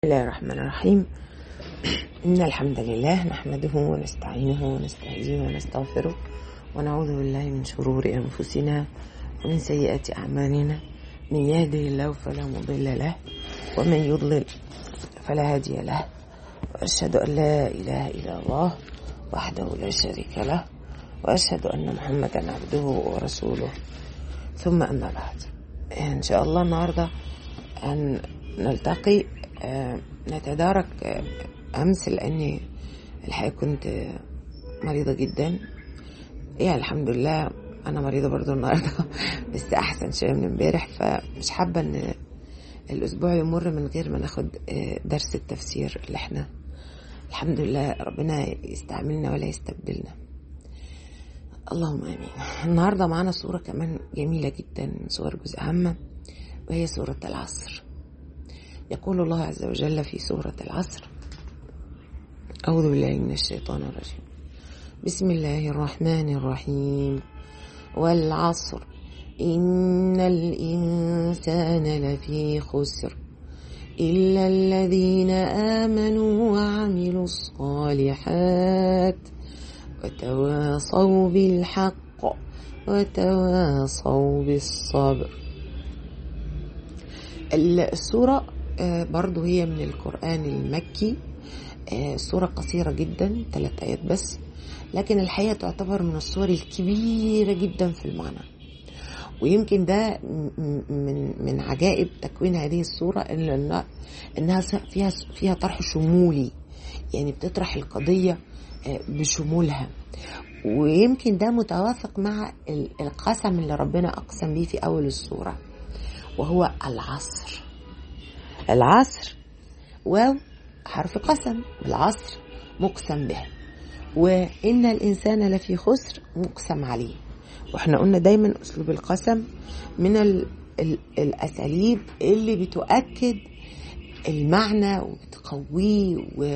بسم الله الرحمن الرحيم إن الحمد لله نحمده ونستعينه ونستهديه ونستغفره ونعوذ بالله من شرور أنفسنا ومن سيئات أعمالنا من يهده الله فلا مضل له ومن يضلل فلا هادي له وأشهد أن لا إله إلا الله وحده لا شريك له وأشهد أن محمدا عبده ورسوله ثم أما بعد إن شاء الله النهاردة أن نلتقي نتدارك أمس لأني الحقيقة كنت مريضة جدا يعني الحمد لله أنا مريضة برضو النهاردة بس أحسن شوية من امبارح فمش حابة إن الأسبوع يمر من غير ما ناخد درس التفسير اللي احنا الحمد لله ربنا يستعملنا ولا يستبدلنا اللهم امين النهارده معانا صوره كمان جميله جدا من صور جزء عامه وهي سوره العصر يقول الله عز وجل في سوره العصر اعوذ بالله من الشيطان الرجيم بسم الله الرحمن الرحيم والعصر ان الانسان لفي خسر الا الذين امنوا وعملوا الصالحات وتواصوا بالحق وتواصوا بالصبر السورة برضو هي من القرآن المكي سورة قصيرة جدا ثلاث آيات بس لكن الحقيقة تعتبر من الصور الكبيرة جدا في المعنى ويمكن ده من من عجائب تكوين هذه السورة إن إنها فيها فيها طرح شمولي يعني بتطرح القضية بشمولها ويمكن ده متوافق مع القسم اللي ربنا أقسم بيه في أول السورة وهو العصر العصر واو حرف قسم العصر مقسم به وإن الإنسان لفي خسر مقسم عليه واحنا قلنا دايما أسلوب القسم من ال ال الأساليب اللي بتؤكد المعنى وبتقويه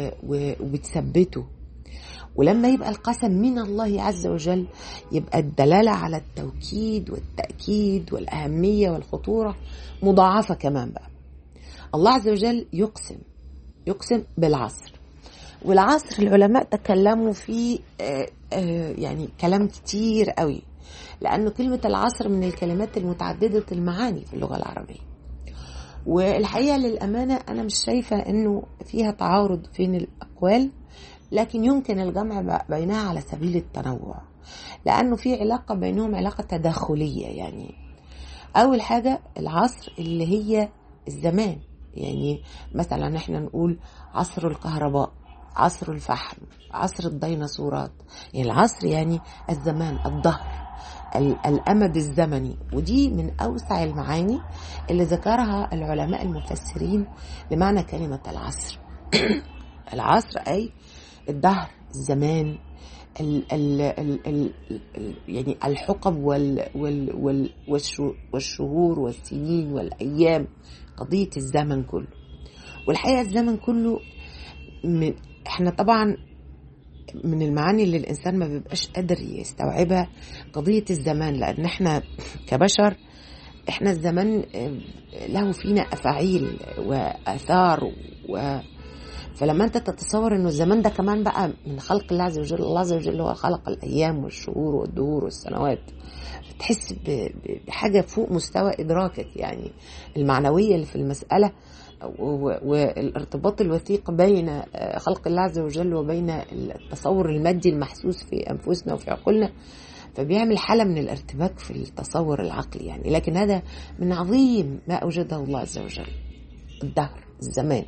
وبتثبته ولما يبقى القسم من الله عز وجل يبقى الدلالة على التوكيد والتأكيد والأهمية والخطورة مضاعفة كمان بقى الله عز وجل يقسم يقسم بالعصر والعصر العلماء تكلموا فيه يعني كلام كتير قوي لأنه كلمة العصر من الكلمات المتعددة المعاني في اللغة العربية والحقيقة للأمانة أنا مش شايفة أنه فيها تعارض بين الأقوال لكن يمكن الجمع بينها على سبيل التنوع لأنه في علاقة بينهم علاقة تداخلية يعني أول حاجة العصر اللي هي الزمان يعني مثلا احنا نقول عصر الكهرباء عصر الفحم عصر الديناصورات يعني العصر يعني الزمان الظهر الأمد الزمني ودي من أوسع المعاني اللي ذكرها العلماء المفسرين لمعنى كلمة العصر العصر أي الدهر الزمان ال ال ال ال ال يعني الحقب وال وال وال والشهور والسنين والأيام قضية الزمن كله والحقيقة الزمن كله من احنا طبعا من المعاني اللي الإنسان ما بيبقاش قادر يستوعبها قضية الزمان لأن احنا كبشر احنا الزمان له فينا أفاعيل وآثار و فلما انت تتصور انه الزمان ده كمان بقى من خلق الله عز وجل الله عز وجل هو خلق الايام والشهور والدهور والسنوات تحس بحاجه فوق مستوى ادراكك يعني المعنويه اللي في المساله والارتباط الوثيق بين خلق الله عز وجل وبين التصور المادي المحسوس في انفسنا وفي عقولنا فبيعمل حالة من الارتباك في التصور العقلي يعني لكن هذا من عظيم ما أوجده الله عز وجل الدهر الزمان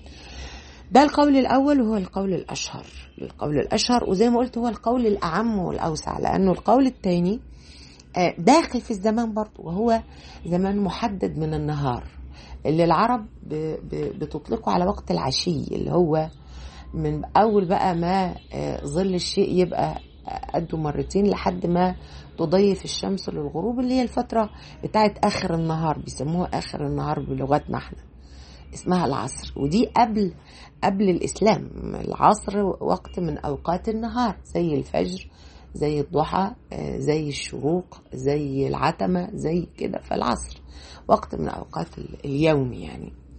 ده القول الأول وهو القول الأشهر القول الأشهر وزي ما قلت هو القول الأعم والأوسع لأنه القول الثاني داخل في الزمان برضه وهو زمان محدد من النهار اللي العرب بتطلقه على وقت العشي اللي هو من أول بقى ما ظل الشيء يبقى قده مرتين لحد ما تضيف الشمس للغروب اللي هي الفترة بتاعت آخر النهار بيسموها آخر النهار بلغتنا احنا اسمها العصر ودي قبل قبل الإسلام العصر وقت من أوقات النهار زي الفجر زي الضحى زي الشروق زي العتمة زي كده فالعصر وقت من أوقات اليوم يعني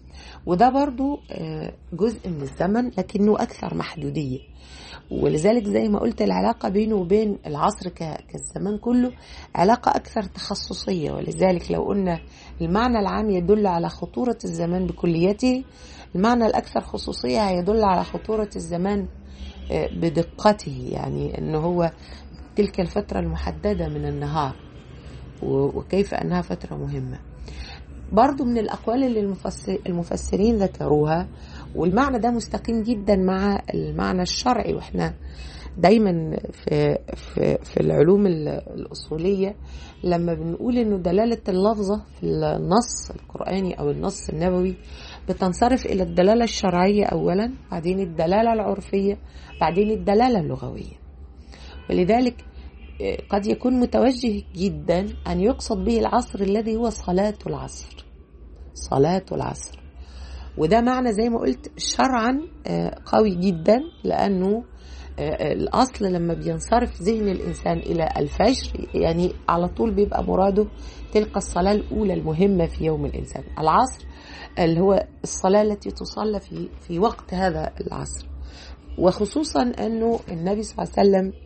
وده برضو جزء من الزمن لكنه أكثر محدودية ولذلك زي ما قلت العلاقة بينه وبين العصر كالزمان كله علاقة أكثر تخصصية ولذلك لو قلنا المعنى العام يدل على خطورة الزمان بكليته المعنى الأكثر خصوصية هيدل على خطورة الزمان بدقته يعني أنه هو تلك الفترة المحددة من النهار وكيف أنها فترة مهمة برضو من الأقوال اللي المفسر المفسرين ذكروها والمعنى ده مستقيم جدا مع المعنى الشرعي واحنا دايما في في في العلوم الأصولية لما بنقول إنه دلالة اللفظة في النص القرآني أو النص النبوي بتنصرف إلى الدلالة الشرعية أولا بعدين الدلالة العرفية بعدين الدلالة اللغوية ولذلك قد يكون متوجه جدا أن يقصد به العصر الذي هو صلاة العصر صلاة العصر وده معنى زي ما قلت شرعا قوي جدا لأنه الأصل لما بينصرف ذهن الإنسان إلى الفجر يعني على طول بيبقى مراده تلك الصلاة الأولى المهمة في يوم الإنسان العصر اللي هو الصلاة التي تصلى في في وقت هذا العصر وخصوصا أنه النبي صلى الله عليه وسلم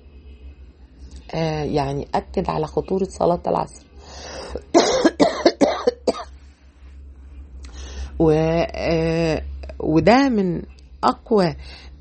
يعني أكد على خطورة صلاة العصر و وده من أقوى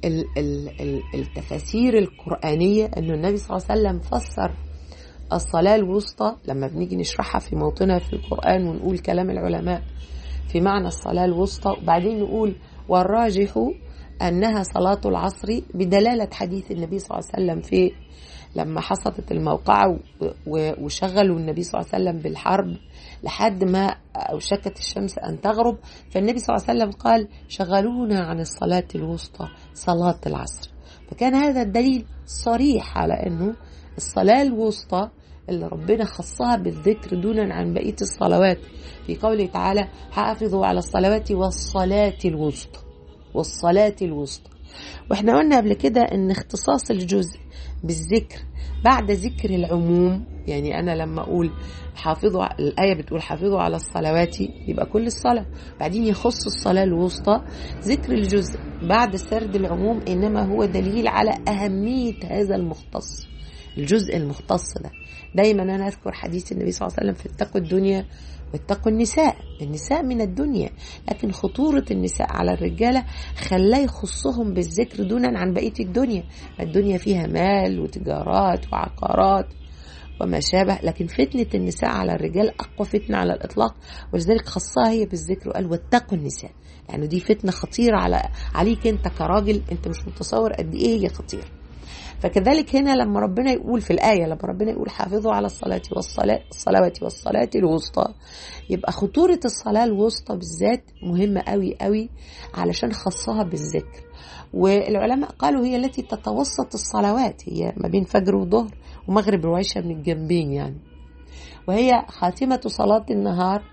التفاسير القرآنية أنه النبي صلى الله عليه وسلم فسر الصلاة الوسطى لما بنيجي نشرحها في موطنها في القرآن ونقول كلام العلماء في معنى الصلاة الوسطى وبعدين نقول والراجح أنها صلاة العصر بدلالة حديث النبي صلى الله عليه وسلم في لما حصلت الموقعة وشغلوا النبي صلى الله عليه وسلم بالحرب لحد ما أوشكت الشمس أن تغرب فالنبي صلى الله عليه وسلم قال شغلونا عن الصلاة الوسطى صلاة العصر فكان هذا الدليل صريح على أنه الصلاة الوسطى اللي ربنا خصها بالذكر دونا عن بقية الصلوات في قوله تعالى حافظوا على الصلوات والصلاة الوسطى والصلاة الوسطى واحنا قلنا قبل كده ان اختصاص الجزء بالذكر بعد ذكر العموم يعني انا لما اقول حافظوا الايه بتقول حافظوا على الصلوات يبقى كل الصلاه بعدين يخص الصلاه الوسطى ذكر الجزء بعد سرد العموم انما هو دليل على اهميه هذا المختص الجزء المختص ده دايما انا اذكر حديث النبي صلى الله عليه وسلم في اتقوا الدنيا واتقوا النساء النساء من الدنيا لكن خطورة النساء على الرجالة خلاه يخصهم بالذكر دونا عن بقية الدنيا الدنيا فيها مال وتجارات وعقارات وما شابه لكن فتنة النساء على الرجال أقوى فتنة على الإطلاق ولذلك خصها هي بالذكر وقال واتقوا النساء يعني دي فتنة خطيرة على عليك أنت كراجل أنت مش متصور قد إيه هي خطيرة فكذلك هنا لما ربنا يقول في الآية لما ربنا يقول حافظوا على الصلاة والصلاة الصلوات والصلاة الوسطى يبقى خطورة الصلاة الوسطى بالذات مهمة قوي قوي علشان خصها بالذكر والعلماء قالوا هي التي تتوسط الصلوات هي ما بين فجر وظهر ومغرب وعشاء من الجنبين يعني وهي خاتمة صلاة النهار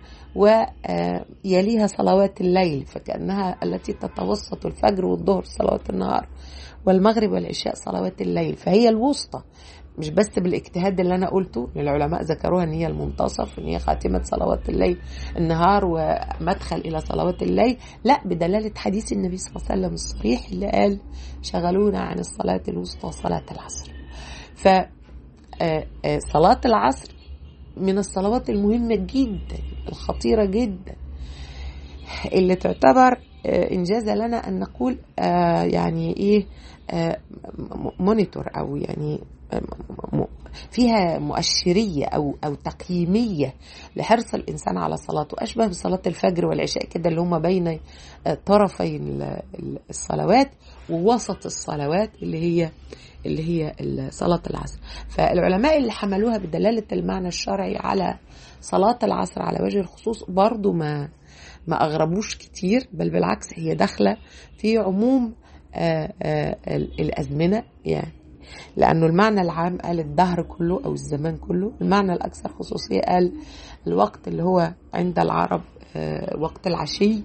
ويليها صلوات الليل فكأنها التي تتوسط الفجر والظهر صلوات النهار والمغرب والعشاء صلوات الليل فهي الوسطى مش بس بالاجتهاد اللي انا قلته العلماء ذكروها ان هي المنتصف ان هي خاتمه صلوات الليل النهار ومدخل الى صلوات الليل لا بدلاله حديث النبي صلى الله عليه وسلم الصريح اللي قال شغلونا عن الصلاه الوسطى صلاه العصر ف صلاه العصر من الصلوات المهمه جدا الخطيره جدا اللي تعتبر انجاز لنا ان نقول يعني ايه مونيتور او يعني فيها مؤشرية أو أو تقييمية لحرص الإنسان على صلاته أشبه بصلاة الفجر والعشاء كده اللي هما بين طرفي الصلوات ووسط الصلوات اللي هي اللي هي صلاة العصر فالعلماء اللي حملوها بدلالة المعنى الشرعي على صلاة العصر على وجه الخصوص برضو ما ما أغربوش كتير بل بالعكس هي داخلة في عموم آآ آآ الأزمنة يعني لأنه المعنى العام قال الدهر كله أو الزمان كله المعنى الأكثر خصوصية قال الوقت اللي هو عند العرب وقت العشي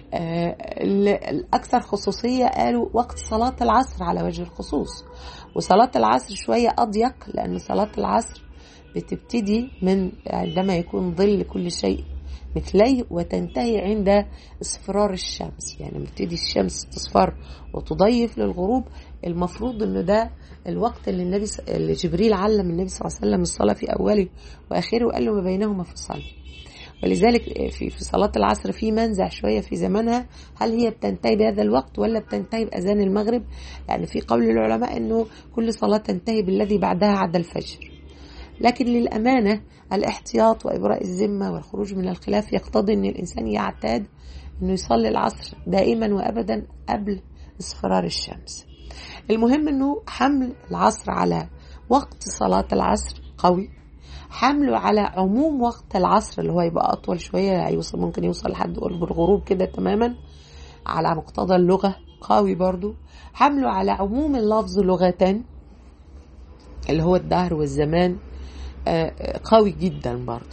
الأكثر خصوصية قالوا وقت صلاة العصر على وجه الخصوص وصلاة العصر شوية أضيق لأن صلاة العصر بتبتدي من عندما يكون ظل كل شيء مثليه وتنتهي عند اصفرار الشمس يعني لما تبتدي الشمس تصفر وتضيف للغروب المفروض انه ده الوقت اللي النبي اللي جبريل علم النبي صلى الله عليه وسلم الصلاه في اوله واخره وقال له ما بينهما فصل ولذلك في في صلاة العصر في منزع شوية في زمانها هل هي بتنتهي بهذا الوقت ولا بتنتهي بأذان المغرب يعني في قول العلماء أنه كل صلاة تنتهي بالذي بعدها عدا الفجر لكن للأمانة الاحتياط وإبراء الذمة والخروج من الخلاف يقتضي أن الإنسان يعتاد أنه يصلي العصر دائما وأبدا قبل اصفرار الشمس المهم أنه حمل العصر على وقت صلاة العصر قوي حمله على عموم وقت العصر اللي هو يبقى أطول شوية يوصل ممكن يوصل لحد قرب الغروب كده تماما على مقتضى اللغة قوي برضو حمله على عموم اللفظ لغة اللي هو الدهر والزمان قوي جدا برضو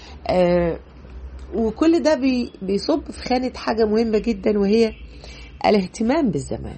وكل ده بيصب في خانة حاجة مهمة جدا وهي الاهتمام بالزمان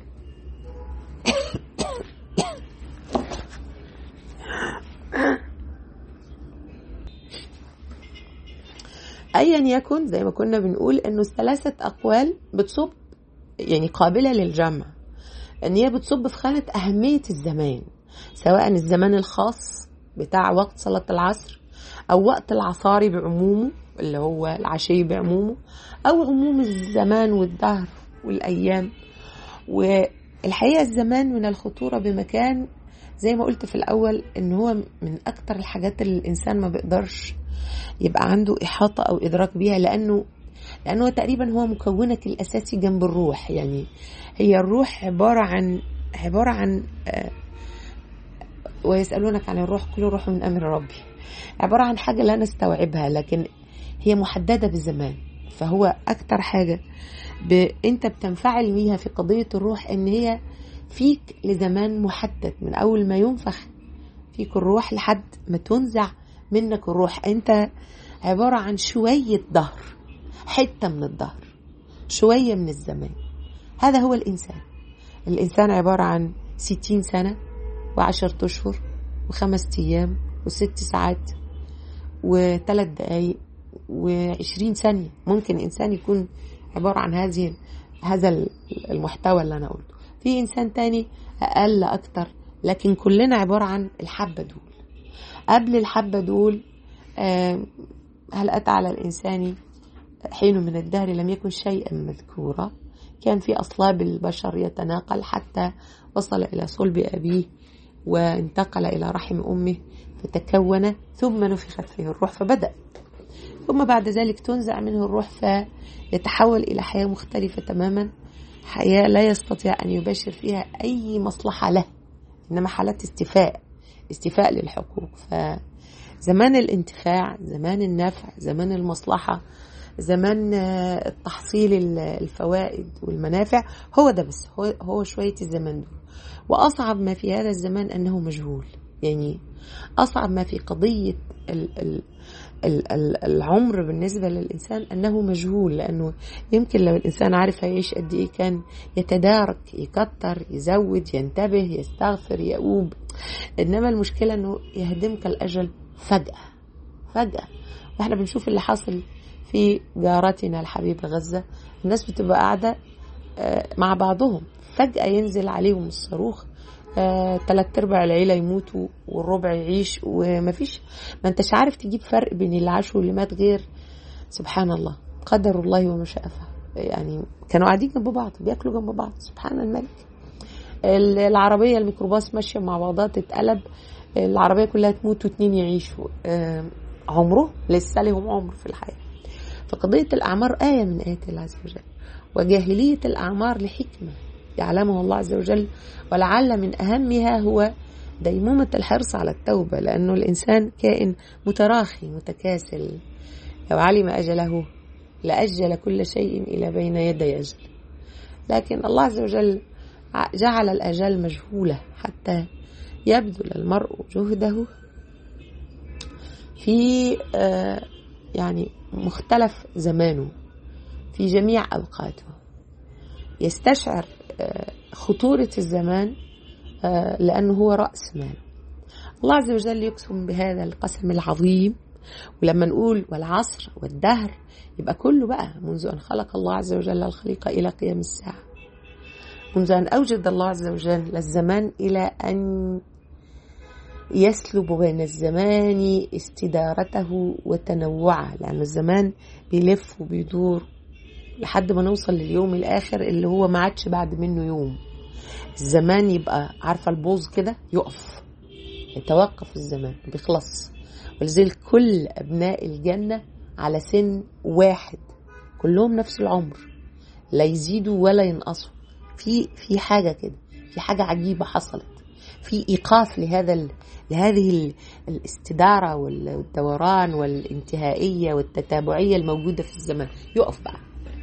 ايا يكن زي ما كنا بنقول انه الثلاثه اقوال بتصب يعني قابله للجمع ان هي بتصب في خانه اهميه الزمان سواء الزمان الخاص بتاع وقت صلاه العصر او وقت العصاري بعمومه اللي هو العشي بعمومه او عموم الزمان والدهر والايام والحقيقه الزمان من الخطوره بمكان زي ما قلت في الاول ان هو من اكتر الحاجات اللي الانسان ما بيقدرش يبقى عنده إحاطة أو إدراك بيها لأنه لأنه تقريبا هو مكونك الأساسي جنب الروح يعني هي الروح عبارة عن عبارة عن ويسألونك عن الروح كل روح من أمر ربي عبارة عن حاجة لا نستوعبها لكن هي محددة بالزمان فهو أكتر حاجة ب... أنت بتنفعل بيها في قضية الروح إن هي فيك لزمان محدد من أول ما ينفخ فيك الروح لحد ما تنزع منك الروح انت عبارة عن شوية ظهر حتة من الظهر شوية من الزمان هذا هو الإنسان الإنسان عبارة عن ستين سنة وعشرة أشهر وخمس أيام وست ساعات وثلاث دقايق وعشرين ثانية ممكن إنسان يكون عبارة عن هذه هذا المحتوى اللي أنا قلته في إنسان تاني أقل أكتر لكن كلنا عبارة عن الحبة دول قبل الحبة دول هل أتى على الإنسان حين من الدهر لم يكن شيئا مذكورا كان في أصلاب البشر يتناقل حتى وصل إلى صلب أبيه وانتقل إلى رحم أمه فتكون ثم نفخت فيه الروح فبدأ ثم بعد ذلك تنزع منه الروح فيتحول إلى حياة مختلفة تماما حياة لا يستطيع أن يباشر فيها أي مصلحة له إنما حالات استيفاء استيفاء للحقوق فزمان الانتفاع زمان النفع زمان المصلحة زمان التحصيل الفوائد والمنافع هو ده بس هو, هو شوية الزمان دول وأصعب ما في هذا الزمان أنه مجهول يعني أصعب ما في قضية العمر بالنسبة للإنسان أنه مجهول لأنه يمكن لو الإنسان عارف هيعيش قد إيه كان يتدارك يكتر يزود ينتبه يستغفر يؤوب إنما المشكلة أنه يهدمك الأجل فجأة فجأة وإحنا بنشوف اللي حاصل في جارتنا الحبيبة غزة الناس بتبقى قاعدة مع بعضهم فجأة ينزل عليهم الصاروخ آه، تلات ارباع العيلة يموتوا والربع يعيش ومفيش ما انتش عارف تجيب فرق بين اللي عاش واللي مات غير سبحان الله قدر الله وما شاء فعل يعني كانوا قاعدين جنب بعض بياكلوا جنب بعض سبحان الملك العربية الميكروباص ماشية مع بعضها تتقلب العربية كلها تموت واتنين يعيشوا آه، عمره لسه لهم عمر في الحياة فقضية الأعمار آية من آيات الله عز وجل وجاهلية الأعمار لحكمة يعلمه الله عز وجل ولعل من أهمها هو ديمومة الحرص على التوبة لأنه الإنسان كائن متراخي متكاسل لو علم أجله لأجل كل شيء إلى بين يدي أجل لكن الله عز وجل جعل الأجال مجهولة حتى يبذل المرء جهده في يعني مختلف زمانه في جميع أوقاته يستشعر خطورة الزمان لأنه هو رأس مال الله عز وجل يقسم بهذا القسم العظيم ولما نقول والعصر والدهر يبقى كله بقى منذ أن خلق الله عز وجل الخليقة إلى قيام الساعة منذ أن أوجد الله عز وجل الزمان إلى أن يسلب بين الزمان استدارته وتنوعه لأن الزمان بيلف وبيدور لحد ما نوصل لليوم الآخر اللي هو ما عادش بعد منه يوم الزمان يبقى عارفة البوز كده يقف يتوقف الزمان بيخلص ولذلك كل أبناء الجنة على سن واحد كلهم نفس العمر لا يزيدوا ولا ينقصوا في في حاجة كده في حاجة عجيبة حصلت في ايقاف لهذا ال... لهذه ال... الاستداره والدوران والانتهائيه والتتابعيه الموجوده في الزمان يقف بقى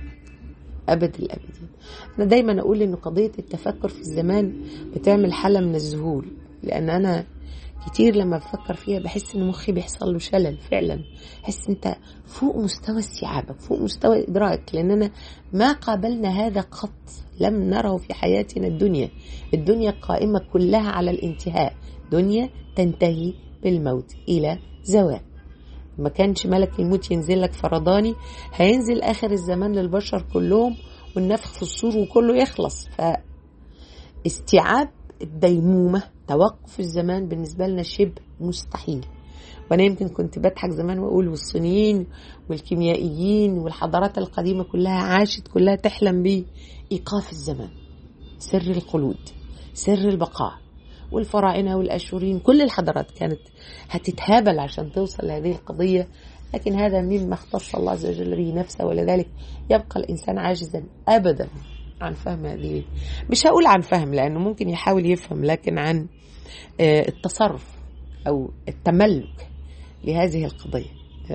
ابد الابدين انا دايما اقول ان قضيه التفكر في الزمان بتعمل حاله من الذهول لان انا كتير لما بفكر فيها بحس ان مخي بيحصل له شلل فعلا بحس انت فوق مستوى استيعابك فوق مستوى ادراك لاننا ما قابلنا هذا قط لم نره في حياتنا الدنيا الدنيا قائمه كلها على الانتهاء دنيا تنتهي بالموت الى زوال ما كانش ملك الموت ينزل لك فرداني هينزل اخر الزمان للبشر كلهم والنفخ في الصور وكله يخلص ف استيعاب الديمومة توقف الزمان بالنسبة لنا شبه مستحيل وأنا يمكن كنت بضحك زمان وأقول والصينيين والكيميائيين والحضارات القديمة كلها عاشت كلها تحلم بإيقاف الزمان سر الخلود سر البقاء والفراعنة والأشورين كل الحضارات كانت هتتهابل عشان توصل لهذه القضية لكن هذا مما اختص الله عز وجل به نفسه ولذلك يبقى الإنسان عاجزا أبدا عن فهم هذه مش هقول عن فهم لأنه ممكن يحاول يفهم لكن عن التصرف أو التملك لهذه القضية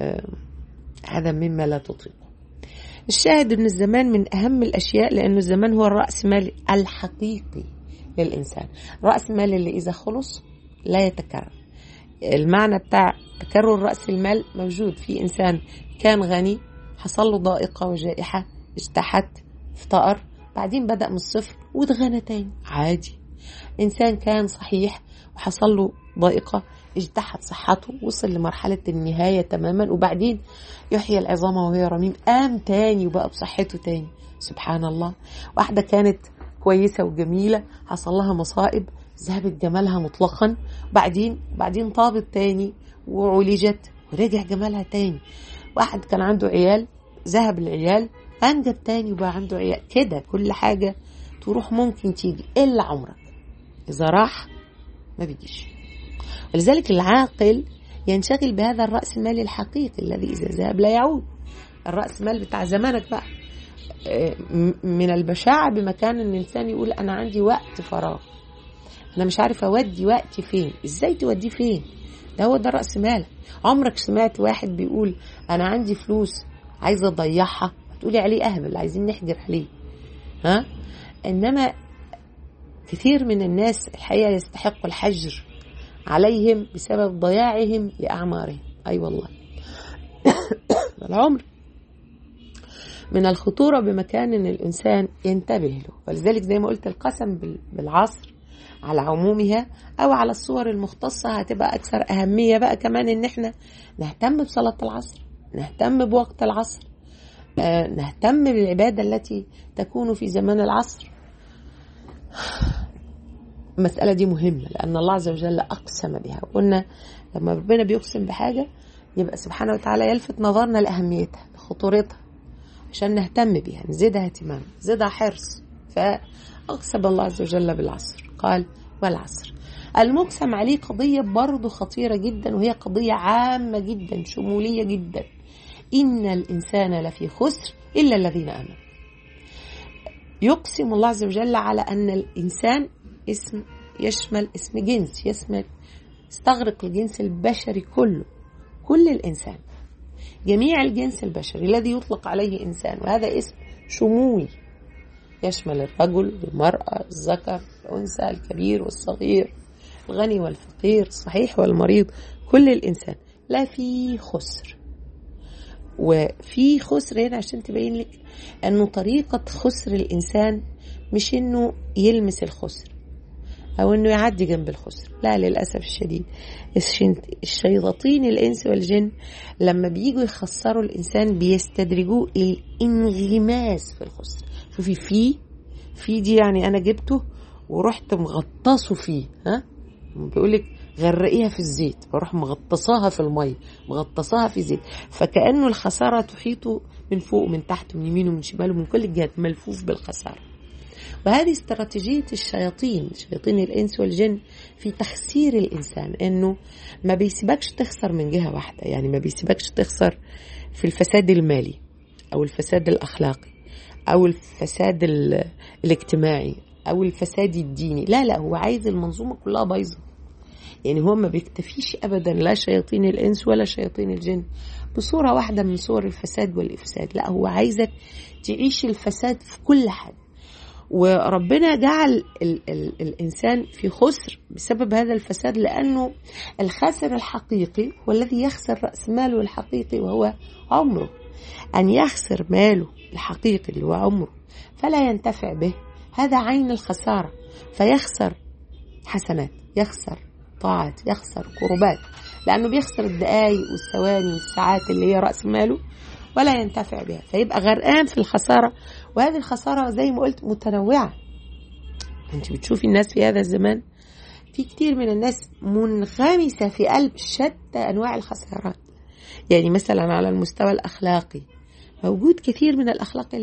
هذا مما لا تطيقه الشاهد أن الزمان من أهم الأشياء لأنه الزمان هو الرأس مال الحقيقي للإنسان رأس المال اللي إذا خلص لا يتكرر المعنى بتاع تكرر رأس المال موجود في إنسان كان غني حصل له ضائقة وجائحة اجتحت افتقر بعدين بدأ من الصفر واتغنى تاني عادي إنسان كان صحيح وحصل له ضائقة اجتحت صحته وصل لمرحلة النهاية تماما وبعدين يحيى العظام وهي رميم قام تاني وبقى بصحته تاني سبحان الله واحدة كانت كويسة وجميلة حصل لها مصائب ذهبت جمالها مطلقا بعدين بعدين طابت تاني وعولجت ورجع جمالها تاني واحد كان عنده عيال ذهب العيال انجب تاني وبقى عنده عيال كده كل حاجة تروح ممكن تيجي إلا عمرك إذا راح ما بيجيش ولذلك العاقل ينشغل بهذا الرأس المال الحقيقي الذي إذا ذهب لا يعود الرأس مال بتاع زمانك بقى من البشاعة بمكان ان الانسان يقول انا عندي وقت فراغ انا مش عارف اودي وقتي فين ازاي توديه فين ده هو ده رأس مالك عمرك سمعت واحد بيقول انا عندي فلوس عايزة اضيعها هتقولي عليه اهبل عايزين نحجر عليه ها انما كثير من الناس الحقيقة يستحق الحجر عليهم بسبب ضياعهم لأعمارهم أي أيوة والله العمر من الخطورة بمكان ان الانسان ينتبه له ولذلك زي ما قلت القسم بالعصر على عمومها او على الصور المختصة هتبقى اكثر اهمية بقى كمان ان احنا نهتم بصلاة العصر نهتم بوقت العصر آه نهتم بالعبادة التي تكون في زمان العصر المسألة دي مهمة لأن الله عز وجل أقسم بها وقلنا لما ربنا بيقسم بحاجة يبقى سبحانه وتعالى يلفت نظرنا لأهميتها لخطورتها عشان نهتم بيها نزيدها اهتمام نزيدها حرص فأقسم الله عز وجل بالعصر قال والعصر المقسم عليه قضية برضه خطيرة جدا وهي قضية عامة جدا شمولية جدا إن الإنسان لفي خسر إلا الذين آمنوا يقسم الله عز وجل على أن الإنسان اسم يشمل اسم جنس يشمل يستغرق الجنس البشري كله كل الإنسان جميع الجنس البشري الذي يطلق عليه إنسان وهذا اسم شمولي يشمل الرجل والمرأة الذكر الأنثى الكبير والصغير الغني والفقير الصحيح والمريض كل الإنسان لا في خسر وفي خسر هنا عشان تبين لك أنه طريقة خسر الإنسان مش أنه يلمس الخسر أو إنه يعدي جنب الخسر لا للأسف الشديد الشياطين الإنس والجن لما بييجوا يخسروا الإنسان بيستدرجوه الانغماس في الخسر شوفي في في دي يعني أنا جبته ورحت مغطسه فيه ها بيقولك غرقيها في الزيت بروح مغطساها في المية مغطساها في زيت فكأنه الخسارة تحيطه من فوق ومن تحت ومن يمين ومن شمال ومن كل الجهات ملفوف بالخسارة وهذه استراتيجية الشياطين شياطين الإنس والجن في تخسير الإنسان إنه ما بيسيبكش تخسر من جهة واحدة يعني ما بيسيبكش تخسر في الفساد المالي أو الفساد الأخلاقي أو الفساد الاجتماعي أو الفساد الديني لا لا هو عايز المنظومة كلها بايظة يعني هو ما بيكتفيش ابدا لا شياطين الانس ولا شياطين الجن بصوره واحده من صور الفساد والافساد لا هو عايزك تعيش الفساد في كل حاجه وربنا جعل ال ال الانسان في خسر بسبب هذا الفساد لانه الخاسر الحقيقي هو الذي يخسر راس ماله الحقيقي وهو عمره ان يخسر ماله الحقيقي اللي هو عمره فلا ينتفع به هذا عين الخساره فيخسر حسنات يخسر طاعات يخسر قربات لأنه بيخسر الدقايق والثواني والساعات اللي هي رأس ماله ولا ينتفع بها فيبقى غرقان في الخسارة وهذه الخسارة زي ما قلت متنوعة انت بتشوفي الناس في هذا الزمان في كتير من الناس منغمسة في قلب شتى أنواع الخسارات يعني مثلا على المستوى الأخلاقي موجود كثير من الأخلاق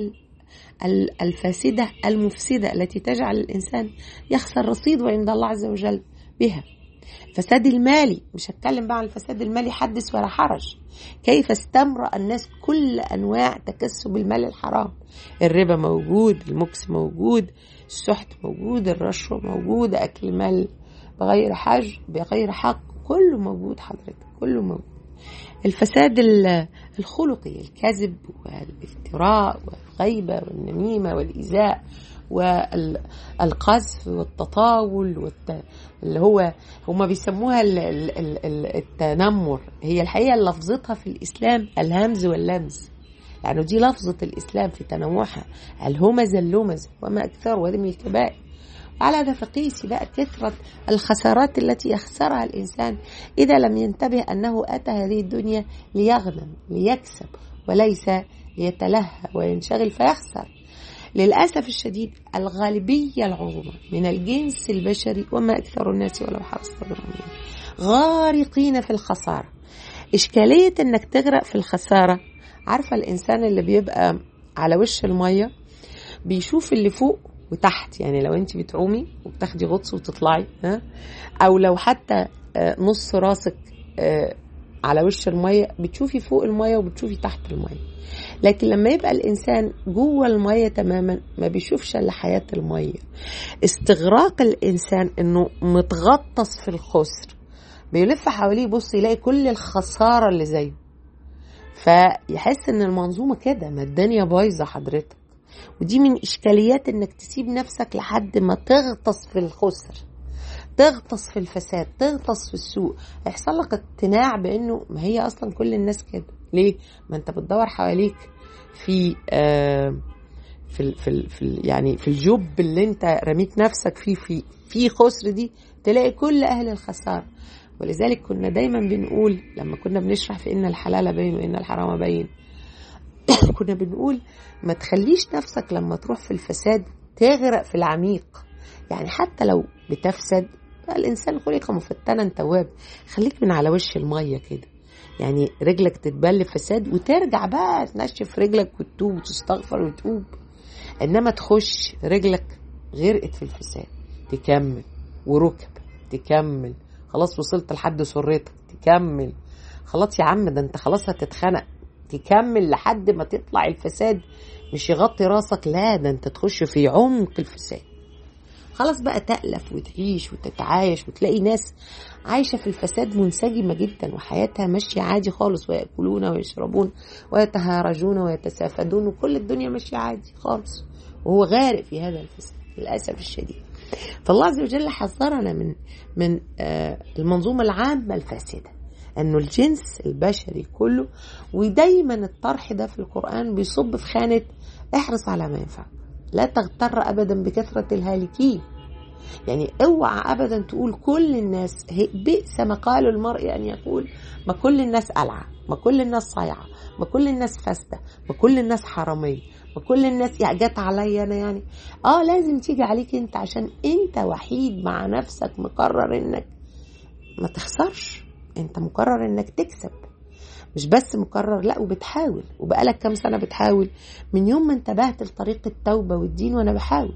الفاسدة المفسدة التي تجعل الإنسان يخسر رصيده عند الله عز وجل بها الفساد المالي مش هتكلم بقى عن الفساد المالي حدث ولا حرج كيف استمرأ الناس كل أنواع تكسب المال الحرام الربا موجود المكس موجود السحت موجود الرشوة موجود أكل مال بغير حج بغير حق كله موجود حضرتك كله موجود الفساد الخلقي الكذب والافتراء والغيبة والنميمة والإيذاء والقذف والتطاول والت... اللي هو هما بيسموها ال... ال... ال... التنمر هي الحقيقة لفظتها في الإسلام الهمز واللمز يعني دي لفظة الإسلام في تنوعها الهمز اللمز وما أكثر وهذه من الكبائر على هذا فقيسي بقى كثرة الخسارات التي يخسرها الإنسان إذا لم ينتبه أنه أتى هذه الدنيا ليغنم ليكسب وليس ليتلهى وينشغل فيخسر للأسف الشديد الغالبية العظمى من الجنس البشري وما أكثر الناس ولو حرصت بالمؤمنين غارقين في الخسارة إشكالية إنك تغرق في الخسارة عارفة الإنسان اللي بيبقى على وش المية بيشوف اللي فوق وتحت يعني لو انت بتعومي وبتاخدي غطس وتطلعي ها او لو حتى نص راسك على وش المية بتشوفي فوق المية وبتشوفي تحت المية لكن لما يبقى الإنسان جوه المية تماما ما بيشوفش إلا حياة المية استغراق الإنسان إنه متغطس في الخسر بيلف حواليه يبص يلاقي كل الخسارة اللي زيه فيحس إن المنظومة كده ما الدنيا بايظة حضرتك ودي من إشكاليات إنك تسيب نفسك لحد ما تغطس في الخسر تغطس في الفساد تغطس في السوء هيحصل لك اقتناع بانه ما هي اصلا كل الناس كده ليه ما انت بتدور حواليك في آه في ال في ال في ال يعني في الجب اللي انت رميت نفسك فيه في في خسر دي تلاقي كل اهل الخساره ولذلك كنا دايما بنقول لما كنا بنشرح في ان الحلال بين وان الحرام بين كنا بنقول ما تخليش نفسك لما تروح في الفساد تغرق في العميق يعني حتى لو بتفسد الانسان خلق مفتنا تواب خليك من على وش الميه كده يعني رجلك تتبل فساد وترجع بقى تنشف رجلك وتتوب وتستغفر وتتوب انما تخش رجلك غرقت في الفساد تكمل وركب تكمل خلاص وصلت لحد سرتك تكمل خلاص يا عم ده انت خلاص هتتخنق تكمل لحد ما تطلع الفساد مش يغطي راسك لا ده انت تخش في عمق الفساد خلاص بقى تألف وتعيش وتتعايش وتلاقي ناس عايشة في الفساد منسجمة جدا وحياتها ماشية عادي خالص ويأكلون ويشربون ويتهارجون ويتسافدون وكل الدنيا ماشية عادي خالص وهو غارق في هذا الفساد للأسف الشديد فالله عز وجل حذرنا من من المنظومة العامة الفاسدة انه الجنس البشري كله ودايما الطرح ده في القرآن بيصب في خانة احرص على ما ينفعك لا تغتر ابدا بكثرة الهالكين يعني اوعى ابدا تقول كل الناس بئس ما قال المرء ان يقول ما كل الناس قلعه ما كل الناس صايعه ما كل الناس فاسده ما كل الناس حراميه ما كل الناس يا جت عليا انا يعني اه لازم تيجي عليك انت عشان انت وحيد مع نفسك مقرر انك ما تخسرش انت مقرر انك تكسب مش بس مقرر لا وبتحاول وبقالك كام سنه بتحاول من يوم ما انتبهت لطريق التوبه والدين وانا بحاول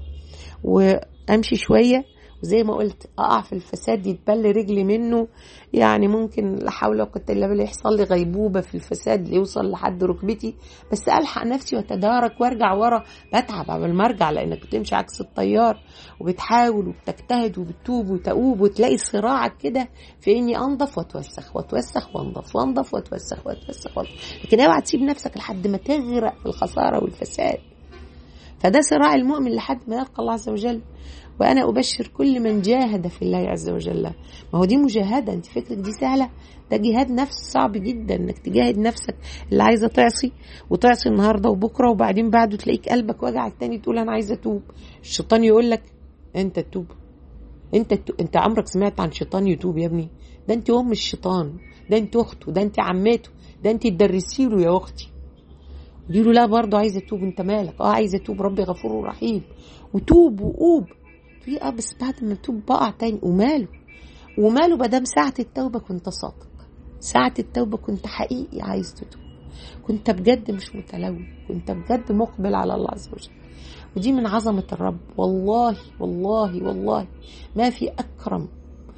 وامشي شويه وزي ما قلت اقع في الفساد يتبل رجلي منه يعني ممكن لا حول ولا قوه الا بالله يحصل لي غيبوبه في الفساد يوصل لحد ركبتي بس الحق نفسي واتدارك وارجع ورا بتعب قبل ما ارجع لانك بتمشي عكس التيار وبتحاول وبتجتهد وبتوب وتؤوب وتلاقي صراعك كده في اني انضف واتوسخ واتوسخ وانضف وانضف واتوسخ واتوسخ وانضف لكن اوعى تسيب نفسك لحد ما تغرق في الخساره والفساد فده صراع المؤمن لحد ما يلقى الله عز وجل وانا ابشر كل من جاهد في الله عز وجل ما هو دي مجاهده انت فكرك دي سهله ده جهاد نفس صعب جدا انك تجاهد نفسك اللي عايزه تعصي وتعصي النهارده وبكره وبعدين بعده تلاقيك قلبك وجعك تاني تقول انا عايزه اتوب الشيطان يقول لك انت تتوب انت تتوب. انت عمرك سمعت عن شيطان يتوب يا ابني ده انت ام الشيطان ده انت اخته ده انت عمته ده انت تدرسي له يا اختي دي له لا برضه عايزه اتوب انت مالك اه عايزه اتوب ربي غفور رحيم وتوب وقوب في اه بس بعد ما تتوب بقع تاني وماله وماله مادام ساعة التوبة كنت صادق ساعة التوبة كنت حقيقي عايز تتوب كنت بجد مش متلون كنت بجد مقبل على الله عز وجل ودي من عظمة الرب والله والله والله ما في أكرم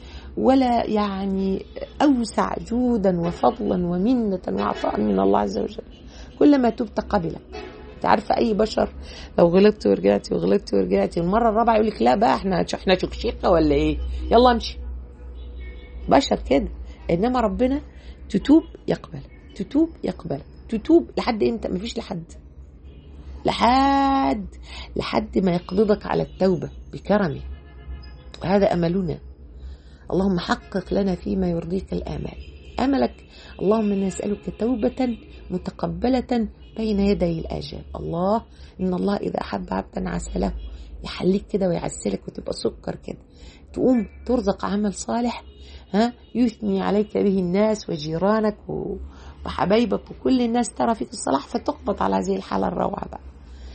ولا يعني أوسع جودا وفضلا ومنة وعطاء من الله عز وجل كلما تبت قبلك انت عارفه اي بشر لو غلطت ورجعتي وغلطت ورجعتي المره الرابعه يقول لك لا بقى احنا احنا شكشيقه ولا ايه يلا امشي بشر كده انما ربنا تتوب يقبل تتوب يقبل تتوب لحد امتى مفيش لحد لحد لحد ما يقبضك على التوبه بكرمه وهذا املنا اللهم حقق لنا فيما يرضيك الامال املك اللهم انا نسالك توبه متقبله بين يدي الآجال الله إن الله إذا أحب عبدا عسله يحليك كده ويعسلك وتبقى سكر كده تقوم ترزق عمل صالح ها يثني عليك به الناس وجيرانك وحبايبك وكل الناس ترى فيك الصلاح فتقبض على هذه الحالة الروعة بقى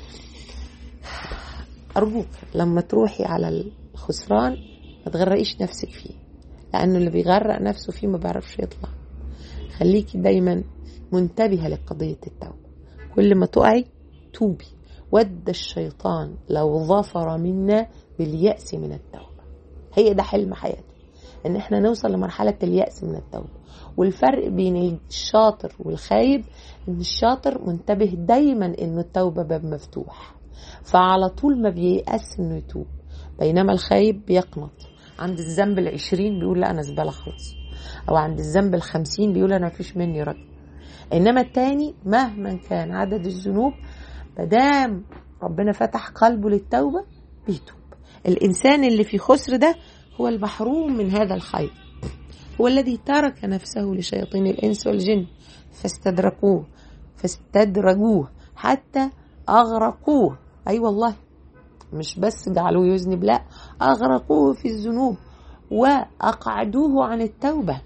أرجوك لما تروحي على الخسران ما تغرقيش نفسك فيه لأنه اللي بيغرق نفسه فيه ما بيعرفش يطلع خليكي دايما منتبهة لقضية التوبة كل ما تقعي توبي ود الشيطان لو ظفر منا باليأس من التوبة هي ده حلم حياتي ان احنا نوصل لمرحلة اليأس من التوبة والفرق بين الشاطر والخايب ان الشاطر منتبه دايما انه التوبة باب مفتوح فعلى طول ما بييأس انه يتوب بينما الخايب بيقنط عند الذنب العشرين بيقول لا انا زبالة خلاص او عند الذنب الخمسين بيقول انا مفيش مني رجل انما التاني مهما كان عدد الذنوب مادام ربنا فتح قلبه للتوبه بيتوب الانسان اللي في خسر ده هو المحروم من هذا الخير هو الذي ترك نفسه لشياطين الانس والجن فاستدركوه فاستدرجوه حتى اغرقوه اي أيوة والله مش بس جعلوه يذنب لا اغرقوه في الذنوب واقعدوه عن التوبه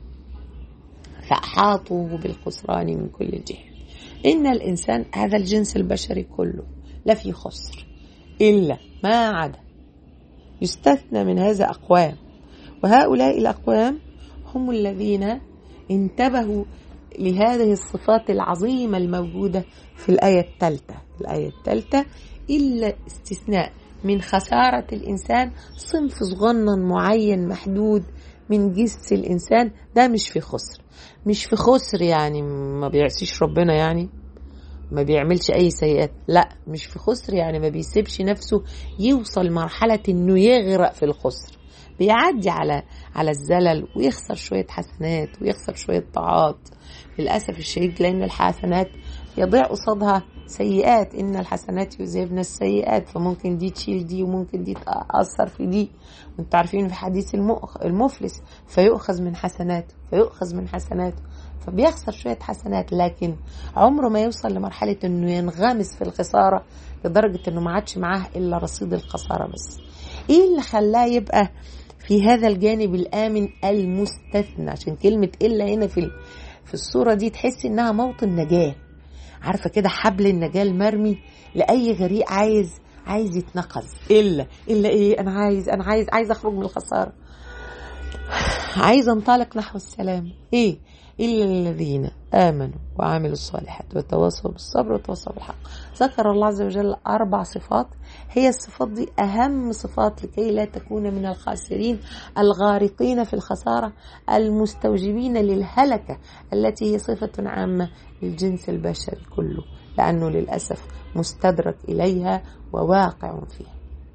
فأحاطوا بالخسران من كل جهة إن الإنسان هذا الجنس البشري كله لفي خسر إلا ما عدا يستثنى من هذا أقوام وهؤلاء الأقوام هم الذين انتبهوا لهذه الصفات العظيمة الموجودة في الآية الثالثة الآية الثالثة إلا استثناء من خسارة الإنسان صنف صغنن معين محدود من جنس الإنسان ده مش في خسر مش في خسر يعني ما بيعصيش ربنا يعني ما بيعملش اي سيئات لا مش في خسر يعني ما بيسيبش نفسه يوصل مرحلة انه يغرق في الخسر بيعدي على على الزلل ويخسر شوية حسنات ويخسر شوية طاعات للأسف الشديد لأن الحسنات يضيع قصادها سيئات إن الحسنات يذهبن السيئات فممكن دي تشيل دي وممكن دي تأثر في دي وانتوا عارفين في حديث المفلس فيؤخذ من حسناته فيؤخذ من حسناته فبيخسر شوية حسنات لكن عمره ما يوصل لمرحلة انه ينغمس في الخسارة لدرجة انه ما عادش معاه الا رصيد الخسارة بس ايه اللي خلاه يبقى في هذا الجانب الامن المستثنى عشان كلمه الا هنا في في الصوره دي تحس انها موطن نجاه عارفه كده حبل النجاه المرمي لاي غريق عايز عايز يتنقذ الا الا ايه انا عايز انا عايز عايز اخرج من الخساره عايز انطلق نحو السلام ايه الا الذين امنوا وعملوا الصالحات وتواصوا بالصبر وتواصوا بالحق ذكر الله عز وجل اربع صفات هي الصفات دي اهم صفات لكي لا تكون من الخاسرين الغارقين في الخساره المستوجبين للهلكه التي هي صفه عامه للجنس البشري كله لانه للاسف مستدرك اليها وواقع فيها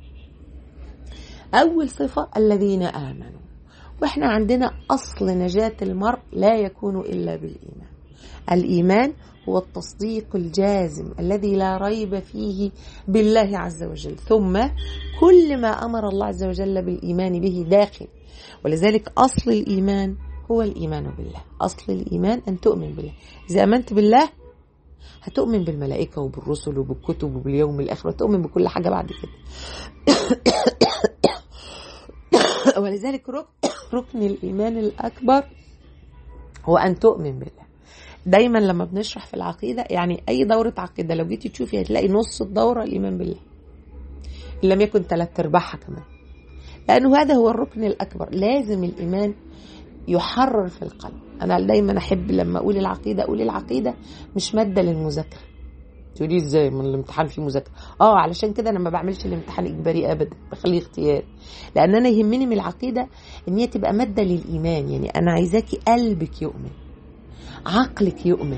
اول صفه الذين امنوا واحنا عندنا اصل نجاه المرء لا يكون الا بالايمان الايمان هو التصديق الجازم الذي لا ريب فيه بالله عز وجل ثم كل ما امر الله عز وجل بالايمان به داخل ولذلك اصل الايمان هو الايمان بالله اصل الايمان ان تؤمن بالله اذا امنت بالله هتؤمن بالملائكه وبالرسل وبالكتب وباليوم الاخر وتؤمن بكل حاجه بعد كده ولذلك ركن الايمان الاكبر هو ان تؤمن بالله دايما لما بنشرح في العقيده يعني اي دوره عقيده لو جيتي تشوفي هتلاقي نص الدوره الايمان بالله ان لم يكن ثلاث ارباعها كمان لانه هذا هو الركن الاكبر لازم الايمان يحرر في القلب انا دايما احب لما اقول العقيده اقول العقيده مش ماده للمذاكره تقولي ازاي من الامتحان فيه مذاكره اه علشان كده انا ما بعملش الامتحان اجباري ابدا بخليه اختياري لان انا يهمني من العقيده ان هي تبقى ماده للايمان يعني انا عايزاكي قلبك يؤمن عقلك يؤمن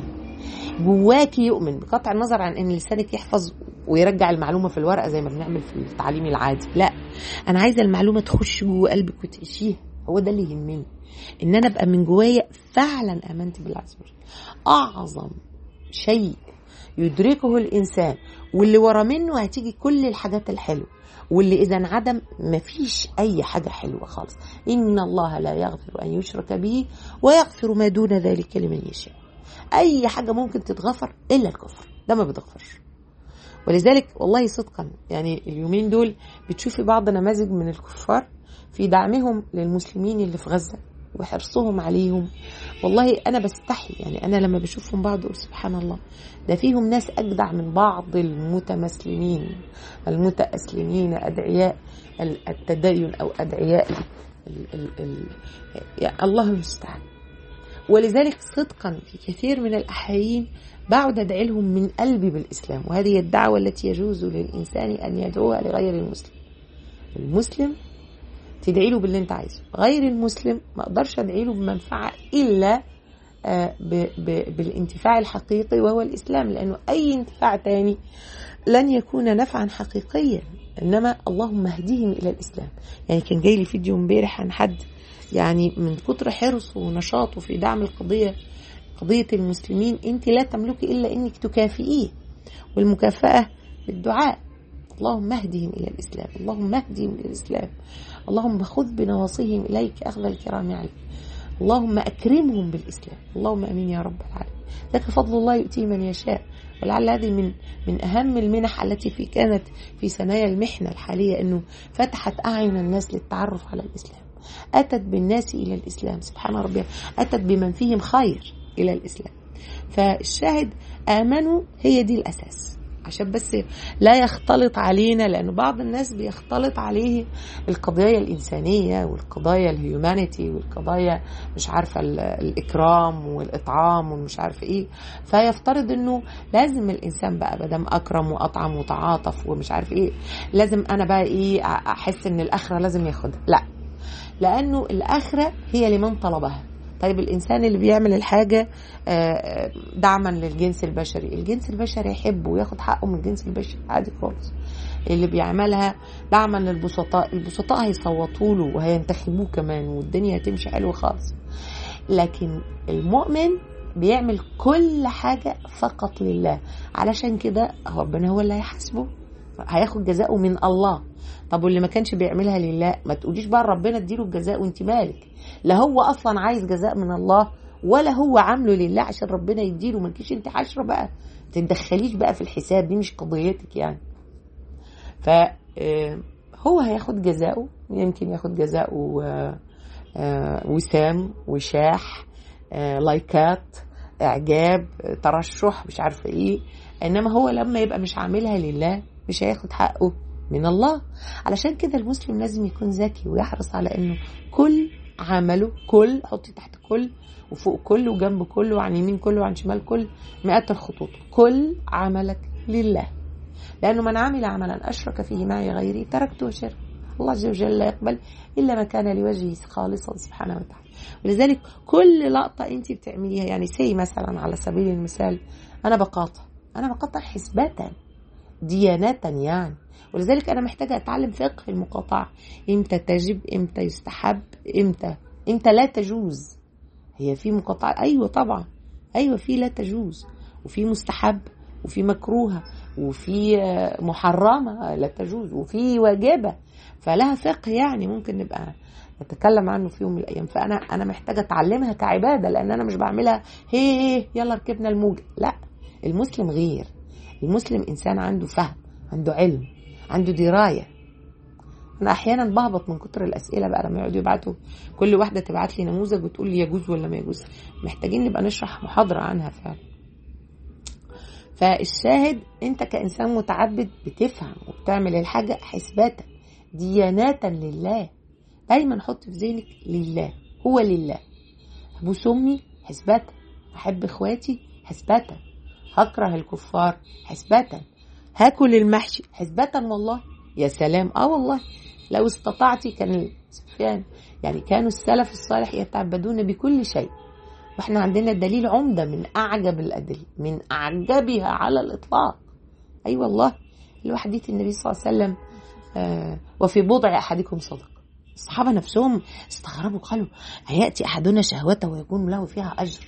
جواك يؤمن بقطع النظر عن ان لسانك يحفظ ويرجع المعلومه في الورقه زي ما بنعمل في التعليم العادي لا انا عايزه المعلومه تخش جوه قلبك وتعيشيها هو ده اللي يهمني ان انا ابقى من جوايا فعلا امنت بالله عز وجل اعظم شيء يدركه الانسان واللي ورا منه هتيجي كل الحاجات الحلوه واللي اذا انعدم مفيش اي حاجه حلوه خالص ان الله لا يغفر ان يشرك به ويغفر ما دون ذلك لمن يشاء اي حاجه ممكن تتغفر الا الكفر ده ما بيتغفرش ولذلك والله صدقا يعني اليومين دول بتشوفي بعض نماذج من الكفار في دعمهم للمسلمين اللي في غزه وحرصهم عليهم والله انا بستحي يعني انا لما بشوفهم بعض اقول سبحان الله ده فيهم ناس اجدع من بعض المتمسلمين المتاسلمين ادعياء التدين او ادعياء ال ال ال يعني الله المستعان ولذلك صدقا في كثير من الاحايين بعد ادعي لهم من قلبي بالاسلام وهذه الدعوه التي يجوز للانسان ان يدعوها لغير المسلم المسلم تدعي له باللي انت عايزه غير المسلم ما اقدرش ادعي له بمنفعه الا ب ب بالانتفاع الحقيقي وهو الاسلام لانه اي انتفاع تاني لن يكون نفعا حقيقيا انما اللهم اهديهم الى الاسلام يعني كان جاي لي فيديو امبارح عن حد يعني من كتر حرصه ونشاطه في دعم القضيه قضيه المسلمين انت لا تملكي الا انك تكافئيه والمكافاه بالدعاء اللهم اهدهم الى الاسلام اللهم اهدهم الى الاسلام اللهم خذ بنواصيهم اليك اخذ الكرام عليك اللهم اكرمهم بالاسلام اللهم امين يا رب العالمين ذاك فضل الله يؤتيه من يشاء ولعل هذه من من اهم المنح التي في كانت في ثنايا المحنه الحاليه انه فتحت اعين الناس للتعرف على الاسلام اتت بالناس الى الاسلام سبحان ربي اتت بمن فيهم خير الى الاسلام فالشاهد امنوا هي دي الاساس عشان بس لا يختلط علينا لأنه بعض الناس بيختلط عليه القضايا الإنسانية والقضايا الهيومانيتي والقضايا مش عارفة الإكرام والإطعام ومش عارفة إيه فيفترض إنه لازم الإنسان بقى مادام أكرم وأطعم وتعاطف ومش عارف إيه لازم أنا بقى إيه أحس إن الآخرة لازم ياخدها لا لأنه الآخرة هي لمن طلبها طيب الانسان اللي بيعمل الحاجه دعما للجنس البشري الجنس البشري يحبه وياخد حقه من الجنس البشري عادي خالص اللي بيعملها دعما للبسطاء البسطاء هيصوتوا له وهينتخبوه كمان والدنيا هتمشي حلوه خالص لكن المؤمن بيعمل كل حاجة فقط لله علشان كده ربنا هو اللي هيحاسبه هياخد جزاؤه من الله طب واللي ما كانش بيعملها لله ما تقوليش بقى ربنا اديله الجزاء وانت مالك لا هو اصلا عايز جزاء من الله ولا هو عامله لله عشان ربنا يديله مالكيش انت حشره بقى تتدخليش بقى في الحساب دي مش قضيتك يعني ف هو هياخد جزاؤه يمكن ياخد جزاؤه آه، آه، وسام وشاح آه، لايكات اعجاب ترشح مش عارفه ايه انما هو لما يبقى مش عاملها لله مش هياخد حقه من الله علشان كده المسلم لازم يكون ذكي ويحرص على انه كل عمله كل حطي تحت كل وفوق كل وجنب كل وعن يمين كل وعن شمال كل مئات الخطوط كل عملك لله لأنه من عمل عملا أشرك فيه معي غيري تركته وشرك الله عز وجل لا يقبل إلا ما كان لوجهه خالصا سبحانه وتعالى ولذلك كل لقطة أنت بتعمليها يعني سي مثلا على سبيل المثال أنا بقاطع أنا بقاطع حسبة ديانة يعني ولذلك أنا محتاجة أتعلم فقه المقاطعة إمتى تجب إمتى يستحب إمتى إمتى لا تجوز هي في مقاطعة أيوة طبعا أيوة في لا تجوز وفي مستحب وفي مكروهة وفي محرمة لا تجوز وفي واجبة فلها فقه يعني ممكن نبقى نتكلم عنه في يوم من الايام فانا انا محتاجه اتعلمها كعباده لان انا مش بعملها هي, هي يلا ركبنا الموجه لا المسلم غير المسلم انسان عنده فهم عنده علم عنده درايه انا احيانا بهبط من كتر الاسئله بقى لما يقعدوا يبعتوا كل واحده تبعت لي نموذج وتقول لي يجوز ولا ما يجوز محتاجين نبقى نشرح محاضره عنها فعلا فالشاهد انت كانسان متعبد بتفهم وبتعمل الحاجه حسباتا ديانات لله دايما حط في ذهنك لله هو لله ابوس امي حسباتا احب اخواتي حسباتا هكره الكفار حسباتا هاكل المحشي حسباتا والله يا سلام اه والله لو استطعتي كان سفيان يعني كانوا السلف الصالح يتعبدون بكل شيء واحنا عندنا دليل عمده من اعجب الادله من اعجبها على الاطلاق اي أيوة والله الوحدية النبي صلى الله عليه وسلم آه وفي بضع احدكم صدق الصحابه نفسهم استغربوا قالوا هياتي احدنا شهوته ويكون له فيها اجر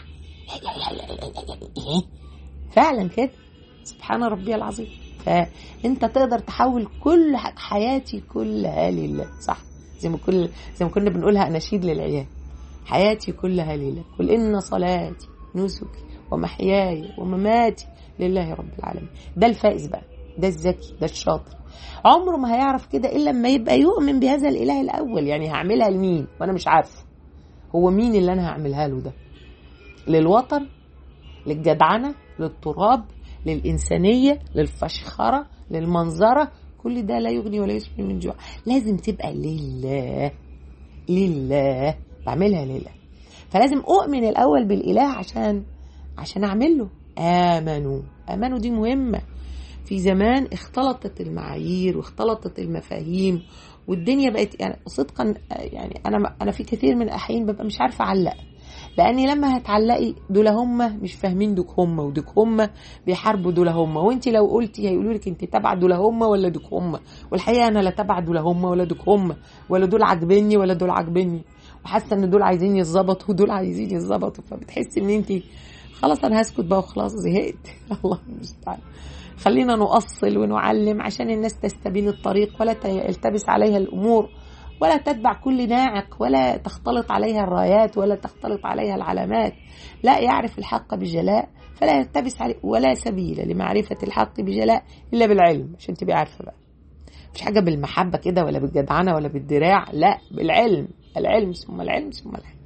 الله فعلا كده سبحان ربي العظيم فانت تقدر تحول كل حياتي كلها لله صح زي ما كل زي ما كنا بنقولها اناشيد للعيال حياتي كلها لله قل ان صلاتي نسكي ومحياي ومماتي لله رب العالمين ده الفائز بقى ده الذكي ده الشاطر عمره ما هيعرف كده الا لما يبقى يؤمن بهذا الاله الاول يعني هعملها لمين وانا مش عارفه هو مين اللي انا هعملها له ده للوطن للجدعنه للتراب للإنسانية للفشخرة للمنظرة كل ده لا يغني ولا يسمن من جوع لازم تبقى لله لله بعملها لله فلازم أؤمن الأول بالإله عشان عشان أعمل له آمنوا آمنوا دي مهمة في زمان اختلطت المعايير واختلطت المفاهيم والدنيا بقت يعني صدقا يعني انا انا في كثير من الاحيان ببقى مش عارفه اعلق لاني لما هتعلقي دول هم مش فاهمين دوك هم ودوك هم بيحاربوا دول هم وانت لو قلتي هيقولوا لك انت تبع دول هم ولا دوك هم والحقيقه انا لا تبع دول هم ولا دوك هم ولا دول عاجبني ولا دول عاجبني وحاسه ان دول عايزين يتظبطوا ودول عايزين يتظبطوا فبتحسي ان انت خلاص انا هسكت بقى وخلاص زهقت الله المستعان خلينا نؤصل ونعلم عشان الناس تستبين الطريق ولا تلتبس عليها الامور ولا تتبع كل ناعق ولا تختلط عليها الرايات ولا تختلط عليها العلامات لا يعرف الحق بجلاء فلا يلتبس عليه ولا سبيل لمعرفة الحق بجلاء إلا بالعلم عشان تبقى عارفة بقى مش حاجة بالمحبة كده ولا بالجدعنة ولا بالدراع لا بالعلم العلم ثم العلم ثم العلم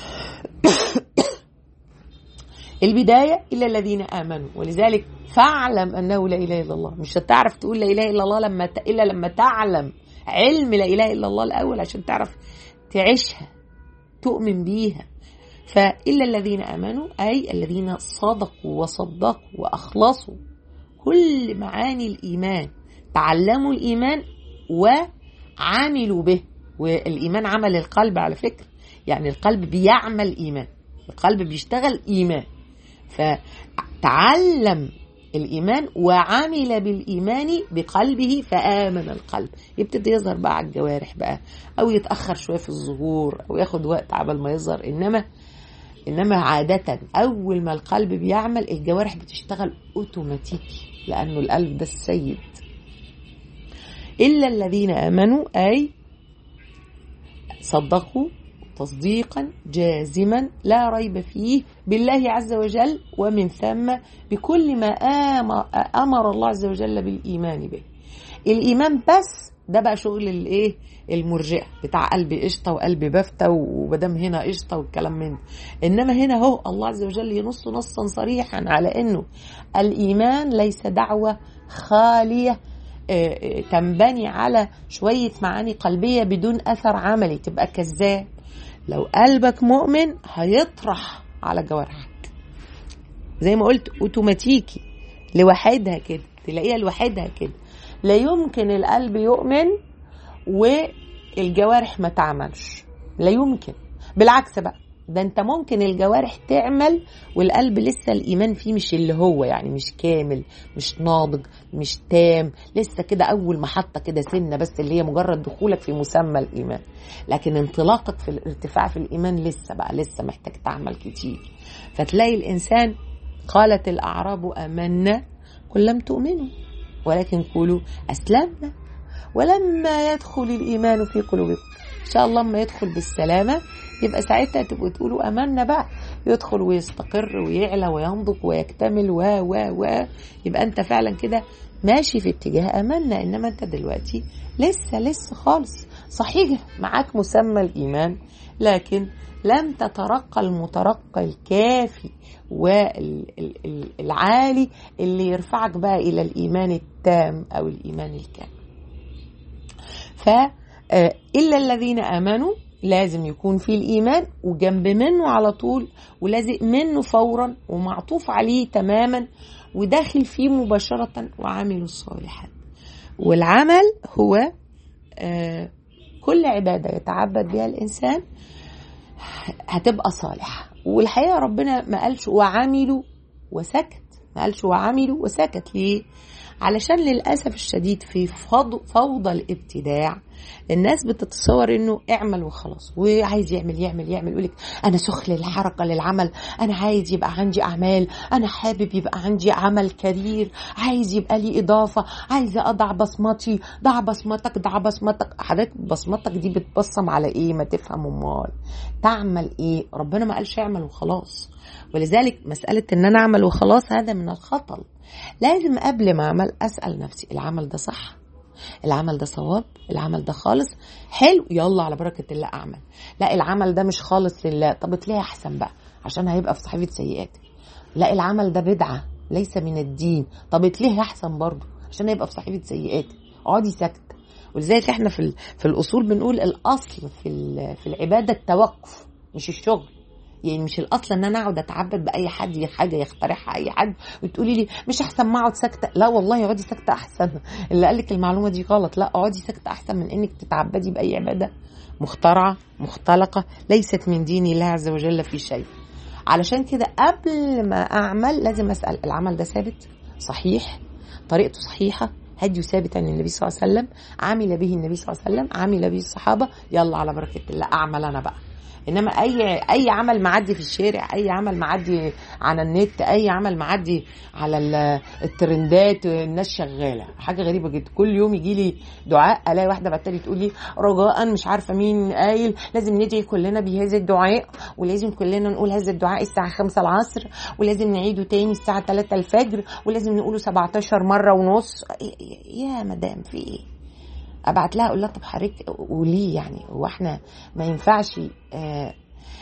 البداية إلا الذين آمنوا ولذلك فاعلم أنه لا إله إلا الله مش هتعرف تقول لا إله إلا الله لما ت... إلا لما تعلم علم لا إله إلا الله الأول عشان تعرف تعيشها تؤمن بيها فإلا الذين آمنوا أي الذين صدقوا وصدقوا وأخلصوا كل معاني الإيمان تعلموا الإيمان وعملوا به والإيمان عمل القلب على فكرة يعني القلب بيعمل إيمان القلب بيشتغل إيمان فتعلم الإيمان وعمل بالإيمان بقلبه فآمن القلب يبتدي يظهر بقى على الجوارح بقى أو يتأخر شوية في الظهور أو ياخد وقت عبال ما يظهر إنما إنما عادة أول ما القلب بيعمل الجوارح بتشتغل أوتوماتيكي لأنه القلب ده السيد إلا الذين آمنوا أي صدقوا تصديقا جازما لا ريب فيه بالله عز وجل ومن ثم بكل ما آمر, أمر الله عز وجل بالإيمان به الإيمان بس ده بقى شغل الايه المرجئه بتاع قلب قشطه وقلب بافته ومدام هنا قشطه والكلام من ده انما هنا هو الله عز وجل ينص نصا صريحا على انه الايمان ليس دعوه خاليه تنبني على شويه معاني قلبيه بدون اثر عملي تبقى كذاب لو قلبك مؤمن هيطرح على جوارحك زي ما قلت اوتوماتيكي لوحدها كده تلاقيها لوحدها كده لا يمكن القلب يؤمن والجوارح ما تعملش لا يمكن بالعكس بقى ده انت ممكن الجوارح تعمل والقلب لسه الايمان فيه مش اللي هو يعني مش كامل مش ناضج مش تام لسه كده اول محطه كده سنه بس اللي هي مجرد دخولك في مسمى الايمان لكن انطلاقك في الارتفاع في الايمان لسه بقى لسه محتاج تعمل كتير فتلاقي الانسان قالت الاعراب امنا قل لم تؤمنوا ولكن قولوا اسلمنا ولما يدخل الايمان في قلوبكم ان شاء الله لما يدخل بالسلامه يبقى ساعتها تبقوا تقولوا امنا بقى يدخل ويستقر ويعلى وينضج ويكتمل و و و يبقى انت فعلا كده ماشي في اتجاه امنا انما انت دلوقتي لسه لسه خالص صحيح معاك مسمى الايمان لكن لم تترقى المترقى الكافي والعالي اللي يرفعك بقى الى الايمان التام او الايمان الكامل فإلا الذين آمنوا لازم يكون في الإيمان وجنب منه على طول ولازق منه فورا ومعطوف عليه تماما وداخل فيه مباشرة وعملوا الصالحات والعمل هو كل عبادة يتعبد بها الإنسان هتبقى صالحة والحقيقة ربنا ما قالش وعملوا وسكت ما قالش وعملوا وسكت ليه علشان للأسف الشديد في فوضى الابتداع الناس بتتصور انه اعمل وخلاص وعايز يعمل يعمل يعمل يقولك انا سخل الحركه للعمل انا عايز يبقى عندي اعمال انا حابب يبقى عندي عمل كبير عايز يبقى لي اضافه عايزه اضع بصمتي ضع بصمتك ضع بصمتك حضرتك بصمتك دي بتبصم على ايه ما تفهم امال تعمل ايه ربنا ما قالش اعمل وخلاص ولذلك مساله ان انا اعمل وخلاص هذا من الخطل لازم قبل ما اعمل اسال نفسي العمل ده صح العمل ده صواب العمل ده خالص حلو يلا على بركه الله اعمل لا العمل ده مش خالص لله طب تلاقي احسن بقى عشان هيبقى في صحيفه سيئات لا العمل ده بدعه ليس من الدين طب تلاقيه احسن برضه عشان هيبقى في صحيفه سيئات اقعدي ساكته ولذلك احنا في في الاصول بنقول الاصل في في العباده التوقف مش الشغل يعني مش الاصل ان انا اقعد اتعبد باي حد حاجه يخترعها اي حد وتقولي لي مش احسن ما اقعد ساكته لا والله اقعدي ساكته احسن اللي قال لك المعلومه دي غلط لا اقعدي ساكته احسن من انك تتعبدي باي عباده مخترعه مختلقه ليست من دين الله عز وجل في شيء علشان كده قبل ما اعمل لازم اسال العمل ده ثابت صحيح طريقته صحيحه هديه ثابت عن النبي صلى الله عليه وسلم عمل به النبي صلى الله عليه وسلم عمل به الصحابه يلا على بركه الله اعمل انا بقى انما اي اي عمل معدي في الشارع اي عمل معدي على النت اي عمل معدي على الترندات الناس شغاله حاجه غريبه جدا كل يوم يجي لي دعاء الاقي واحده بعتلي تقول لي رجاء مش عارفه مين قايل لازم ندعي كلنا بهذا الدعاء ولازم كلنا نقول هذا الدعاء الساعه 5 العصر ولازم نعيده تاني الساعه 3 الفجر ولازم نقوله 17 مره ونص يا مدام في ايه ابعت لها اقول لها طب حضرتك وليه يعني هو احنا ما ينفعش آه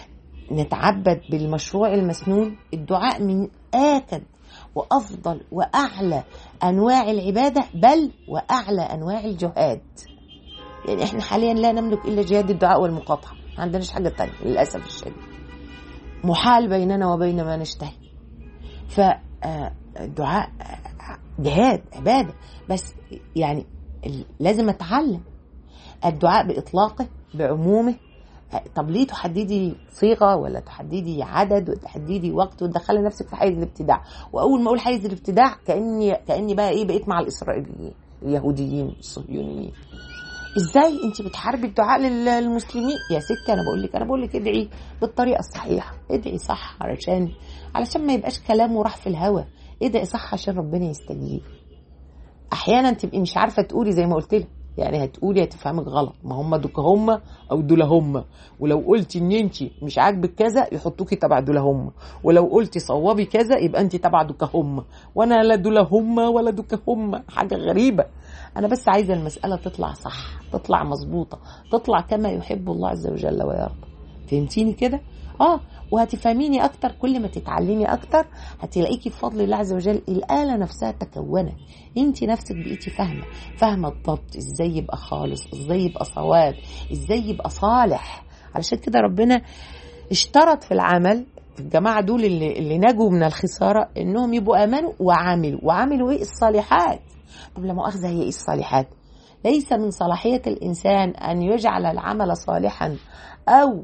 نتعبد بالمشروع المسنون الدعاء من اكد وافضل واعلى انواع العباده بل واعلى انواع الجهاد يعني احنا حاليا لا نملك الا جهاد الدعاء والمقاطعه ما عندناش حاجه تانية للاسف الشديد محال بيننا وبين ما نشتهي فالدعاء جهاد عباده بس يعني لازم اتعلم الدعاء باطلاقه بعمومه طب ليه تحددي صيغه ولا تحددي عدد وتحددي وقت وتدخلي نفسك في حيز الابتداع واول ما اقول حيز الابتداع كاني كاني بقى ايه بقيت مع الاسرائيليين اليهوديين الصهيونيين ازاي انت بتحاربي الدعاء للمسلمين يا ستي انا بقول لك انا بقول لك ادعي بالطريقه الصحيحه ادعي صح علشان علشان ما يبقاش كلام وراح في الهوا ادعي صح عشان ربنا يستجيب احيانا تبقي مش عارفه تقولي زي ما قلت لك يعني هتقولي هتفهمك غلط ما هم دوك هم او دول هم ولو قلتي ان انت مش عاجبك كذا يحطوكي تبع دول هم ولو قلتي صوابي كذا يبقى انت تبع دوك هم وانا لا دول هم ولا دوك هم حاجه غريبه انا بس عايزه المساله تطلع صح تطلع مظبوطه تطلع كما يحب الله عز وجل ويرضى فهمتيني كده اه وهتفهميني اكتر كل ما تتعلمي اكتر هتلاقيكي بفضل الله عز وجل الاله نفسها تكونت انت نفسك بقيتي فاهمه فاهمه الضبط ازاي يبقى خالص ازاي يبقى صواب ازاي يبقى صالح علشان كده ربنا اشترط في العمل الجماعة دول اللي, اللي نجوا من الخسارة انهم يبقوا امنوا وعملوا وعملوا ايه الصالحات طب لا مؤاخذة هي ايه الصالحات ليس من صلاحية الانسان ان يجعل العمل صالحا او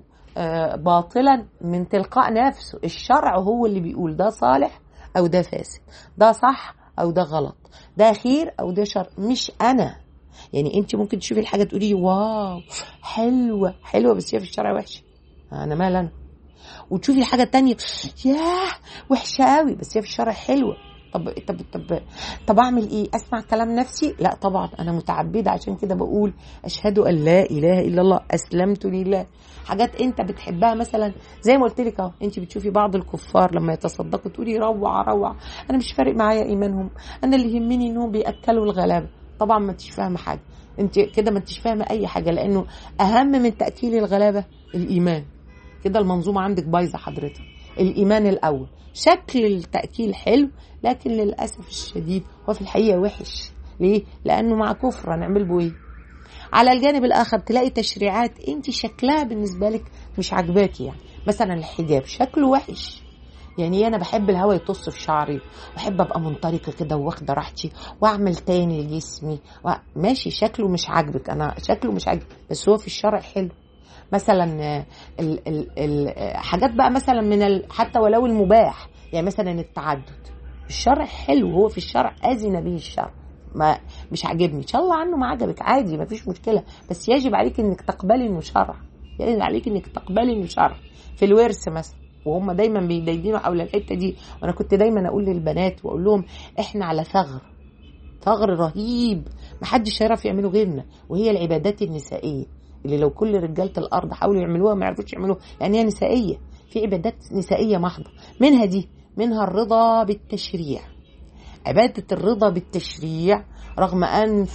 باطلا من تلقاء نفسه الشرع هو اللي بيقول ده صالح او ده فاسد ده صح او ده غلط ده خير او ده شر مش انا يعني انت ممكن تشوفي الحاجه تقولي واو حلوه حلوه بس هي في الشرع وحشه انا مال انا وتشوفي الحاجه التانية ياه وحشه قوي بس هي في الشرع حلوه طب طب طب طب اعمل ايه؟ اسمع كلام نفسي؟ لا طبعا انا متعبده عشان كده بقول اشهد ان لا اله الا الله اسلمت لله حاجات انت بتحبها مثلا زي ما قلت لك اهو انت بتشوفي بعض الكفار لما يتصدقوا تقولي روع روع انا مش فارق معايا ايمانهم انا اللي يهمني انهم بياكلوا الغلابه طبعا ما انتش فاهمه حاجه انت كده ما انتش فاهمه اي حاجه لانه اهم من تاكيل الغلابه الايمان كده المنظومه عندك بايظه حضرتك الايمان الاول شكل التاكيل حلو لكن للاسف الشديد هو في الحقيقه وحش ليه لانه مع كفر هنعمل به ايه على الجانب الاخر تلاقي تشريعات انت شكلها بالنسبه لك مش عاجباكي يعني مثلا الحجاب شكله وحش يعني انا بحب الهوا يطص في شعري واحب ابقى منطلقه كده واخده راحتي واعمل تاني لجسمي ماشي شكله مش عاجبك انا شكله مش عاجبك بس هو في الشرع حلو مثلا ال ال ال حاجات بقى مثلا من ال حتى ولو المباح يعني مثلا التعدد الشرع حلو هو في الشرع اذن به الشرع ما مش عاجبني ان شاء الله عنه ما عجبك عادي ما فيش مشكله بس يجب عليك انك تقبلي انه شرع يجب عليك انك تقبلي انه شرع في الورث مثلا وهم دايما بيدينوا حول الحته دي وانا كنت دايما اقول للبنات واقول لهم احنا على ثغر ثغر رهيب محدش هيعرف يعمله غيرنا وهي العبادات النسائيه اللي لو كل رجاله الارض حاولوا يعملوها ما يعرفوش يعملوها لان هي نسائيه في عبادات نسائيه محضه منها دي منها الرضا بالتشريع عبادة الرضا بالتشريع رغم أن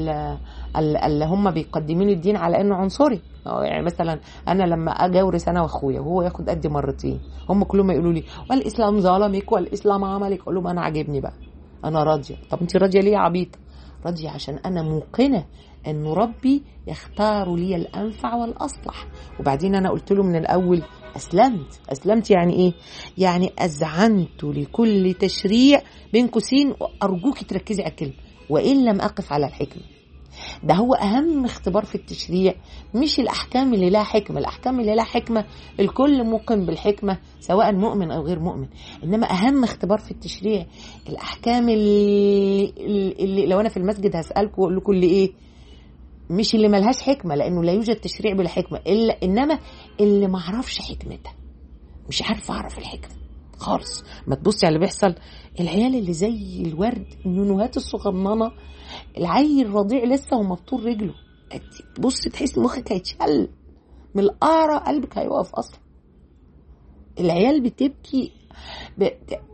اللي هم بيقدمين الدين على أنه عنصري يعني مثلا أنا لما أجي أورث أنا وأخويا وهو ياخد قدي مرتين هم كلهم يقولوا لي والإسلام ظلمك والإسلام عملك أقول لهم أنا عاجبني بقى أنا راضية طب أنت راضية ليه يا عبيطة راضية عشان أنا موقنة أن ربي يختار لي الأنفع والأصلح وبعدين أنا قلت له من الأول أسلمت أسلمت يعني إيه؟ يعني أذعنت لكل تشريع بين قوسين أرجوك تركزي على الكلمة وإن لم أقف على الحكمة ده هو أهم اختبار في التشريع مش الأحكام اللي لها حكمة الأحكام اللي لها حكمة الكل موقن بالحكمة سواء مؤمن أو غير مؤمن إنما أهم اختبار في التشريع الأحكام اللي, اللي لو أنا في المسجد هسألكم وأقول لكم اللي إيه مش اللي ملهاش حكمة لأنه لا يوجد تشريع بلا حكمة إلا إنما اللي ما اعرفش حكمتها مش عارفة أعرف الحكمة خالص ما تبصي على اللي بيحصل العيال اللي زي الورد النونوهات الصغننة العيل الرضيع لسه ومبطول رجله بص تحس مخك هيتشل من القارة قلبك هيقف أصلا العيال بتبكي ب...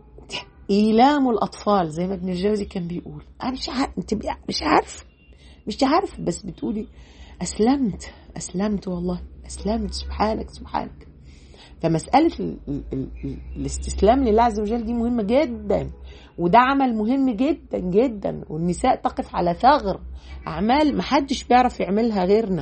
إيلام الأطفال زي ما ابن الجوزي كان بيقول أنا مش عارف أنت مش عارفة مش عارف بس بتقولي أسلمت أسلمت والله أسلمت سبحانك سبحانك فمسألة ال ال ال الاستسلام لله عز وجل دي مهمة جدا وده عمل مهم جدا جدا والنساء تقف على ثغر أعمال محدش بيعرف يعملها غيرنا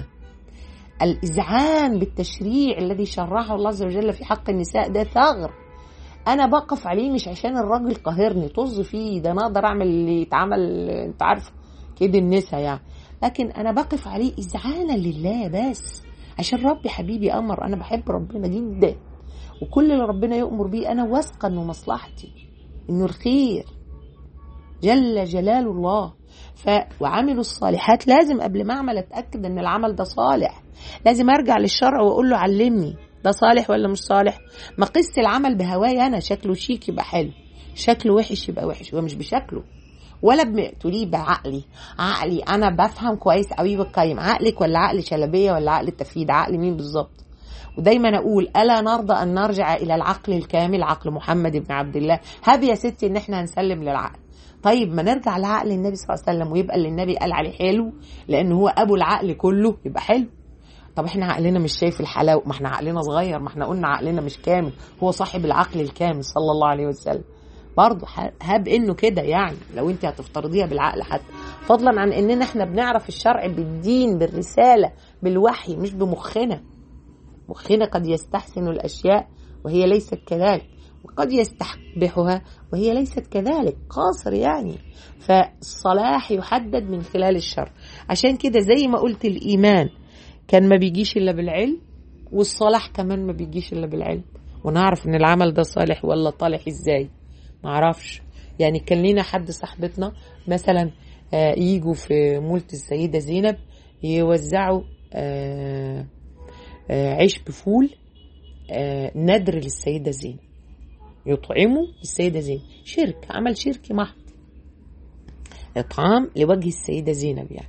الإذعان بالتشريع الذي شرعه الله عز وجل في حق النساء ده ثغر أنا بقف عليه مش عشان الراجل قاهرني طز فيه ده أنا أقدر أعمل اللي يتعمل أنت عارفه كده النساء يعني لكن انا بقف عليه اذعانا لله بس عشان ربي حبيبي امر انا بحب ربنا جدا وكل اللي ربنا يؤمر بيه انا واثقه انه مصلحتي انه الخير جل جلال الله ف وعملوا الصالحات لازم قبل ما اعمل اتاكد ان العمل ده صالح لازم ارجع للشرع واقول له علمني ده صالح ولا مش صالح ما قست العمل بهواي انا شكله شيك يبقى حلو شكله وحش يبقى وحش هو مش بشكله ولا تقولي بعقلي عقلي انا بفهم كويس قوي بقيم عقلك ولا عقل شلبيه ولا عقل التفيد عقل مين بالظبط ودايما اقول الا نرضى ان نرجع الى العقل الكامل عقل محمد بن عبد الله هب يا ستي ان احنا هنسلم للعقل طيب ما نرجع لعقل النبي صلى الله عليه وسلم ويبقى اللي النبي قال عليه حلو لان هو ابو العقل كله يبقى حلو طب احنا عقلنا مش شايف الحلاوه ما احنا عقلنا صغير ما احنا قلنا عقلنا مش كامل هو صاحب العقل الكامل صلى الله عليه وسلم برضه هب انه كده يعني لو انت هتفترضيها بالعقل حتى فضلا عن اننا احنا بنعرف الشرع بالدين بالرساله بالوحي مش بمخنا مخنا قد يستحسن الاشياء وهي ليست كذلك وقد يستحبحها وهي ليست كذلك قاصر يعني فالصلاح يحدد من خلال الشر عشان كده زي ما قلت الايمان كان ما بيجيش الا بالعلم والصلاح كمان ما بيجيش الا بالعلم ونعرف ان العمل ده صالح ولا طالح ازاي ما اعرفش يعني كان لينا حد صاحبتنا مثلا يجوا في مولة السيدة زينب يوزعوا عيش بفول ندر للسيدة زينب يطعموا السيدة زينب شرك عمل شركي محض إطعام لوجه السيدة زينب يعني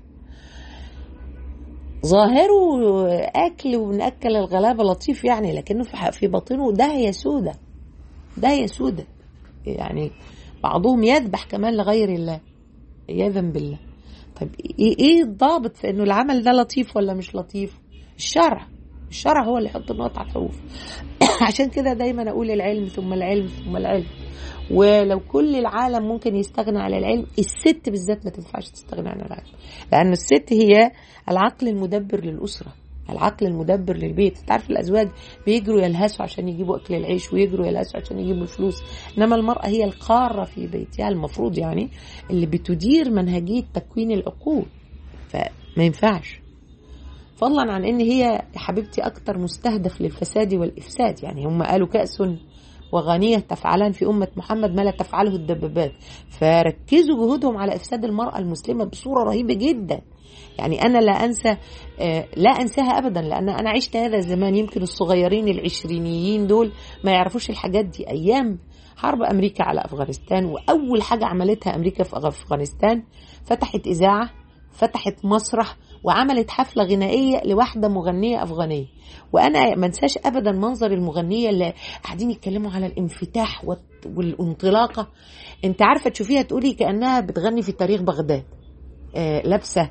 ظاهره أكل ونأكل الغلابة لطيف يعني لكنه في باطنه داهية سودة داهية سودة يعني بعضهم يذبح كمان لغير الله عياذا بالله طيب ايه الضابط في انه العمل ده لطيف ولا مش لطيف الشرع الشرع هو اللي يحط النقط على الحروف عشان كده دايما اقول العلم ثم العلم ثم العلم ولو كل العالم ممكن يستغنى على العلم الست بالذات ما تنفعش تستغنى عن العلم لان الست هي العقل المدبر للاسره العقل المدبر للبيت انت عارف الازواج بيجروا يلهسوا عشان يجيبوا اكل العيش ويجروا يلهسوا عشان يجيبوا الفلوس انما المراه هي القاره في بيتها المفروض يعني اللي بتدير منهجيه تكوين العقول فما ينفعش فضلا عن ان هي يا حبيبتي اكتر مستهدف للفساد والافساد يعني هم قالوا كاس وغنية تفعلان في أمة محمد ما لا تفعله الدبابات فركزوا جهودهم على إفساد المرأة المسلمة بصورة رهيبة جدا يعني أنا لا أنسى لا أنساها أبدا لأن أنا عشت هذا الزمان يمكن الصغيرين العشرينيين دول ما يعرفوش الحاجات دي أيام حرب أمريكا على أفغانستان وأول حاجة عملتها أمريكا في أفغانستان فتحت إذاعة فتحت مسرح وعملت حفله غنائيه لواحده مغنيه افغانيه وانا ما انساش ابدا منظر المغنيه اللي قاعدين يتكلموا على الانفتاح والانطلاقه انت عارفه تشوفيها تقولي كانها بتغني في تاريخ بغداد آه لابسه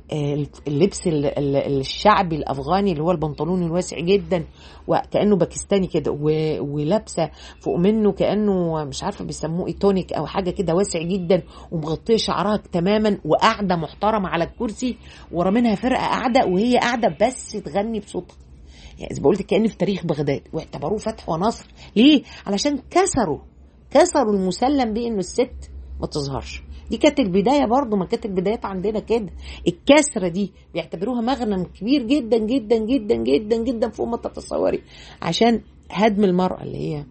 اللبس الشعبي الافغاني اللي هو البنطلون الواسع جدا وكانه باكستاني كده ولابسه فوق منه كانه مش عارفه بيسموه ايه تونيك او حاجه كده واسع جدا ومغطيه شعرها تماما وقاعده محترمه على الكرسي ورا منها فرقه قاعده وهي قاعده بس تغني بصوتها يعني زي ما قلت كان في تاريخ بغداد واعتبروه فتح ونصر ليه علشان كسروا كسروا المسلم بيه انه الست ما تظهرش دي كانت البداية برضو ما كانت البدايات عندنا كده الكسرة دي بيعتبروها مغنم كبير جدا جدا جدا جدا جدا فوق ما تتصوري عشان هدم المرأة اللي هي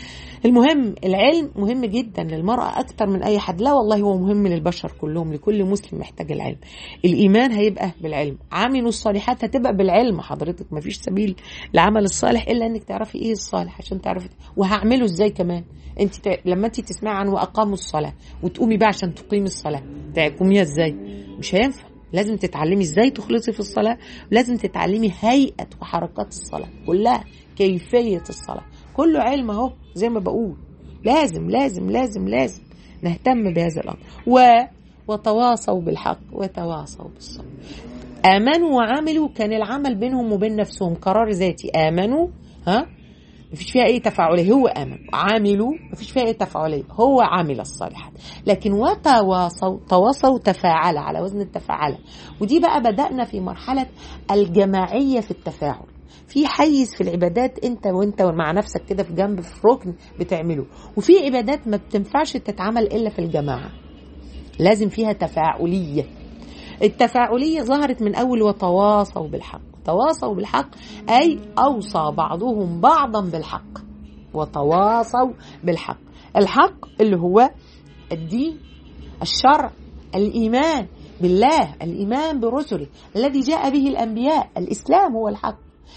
المهم العلم مهم جدا للمرأة أكتر من أي حد لا والله هو مهم للبشر كلهم لكل مسلم محتاج العلم الإيمان هيبقى بالعلم عاملوا الصالحات هتبقى بالعلم حضرتك ما فيش سبيل لعمل الصالح إلا أنك تعرفي إيه الصالح عشان تعرفي وهعمله إزاي كمان انت ت... لما انت تسمعي عن واقاموا الصلاه وتقومي بقى عشان تقيمي الصلاه تقوميها ازاي مش هينفع لازم تتعلمي ازاي تخلصي في الصلاه لازم تتعلمي هيئه وحركات الصلاه كلها كيفيه الصلاه كله علم اهو زي ما بقول لازم لازم لازم لازم نهتم بهذا الامر و وتواصوا بالحق وتواصوا بالصبر امنوا وعملوا كان العمل بينهم وبين نفسهم قرار ذاتي امنوا ها مفيش فيها اي تفاعليه هو امن عاملوا مفيش فيها اي تفاعليه هو عامل الصالحات لكن وتواصوا تواصوا تفاعل على وزن التفاعل ودي بقى بدانا في مرحله الجماعيه في التفاعل في حيز في العبادات انت وانت مع نفسك كده في جنب في ركن بتعمله وفي عبادات ما بتنفعش تتعمل الا في الجماعه لازم فيها تفاعليه التفاعليه ظهرت من اول وتواصوا بالحق تواصوا بالحق أي أوصى بعضهم بعضا بالحق وتواصوا بالحق الحق اللي هو الدين الشرع الإيمان بالله الإيمان برسله الذي جاء به الأنبياء الإسلام هو الحق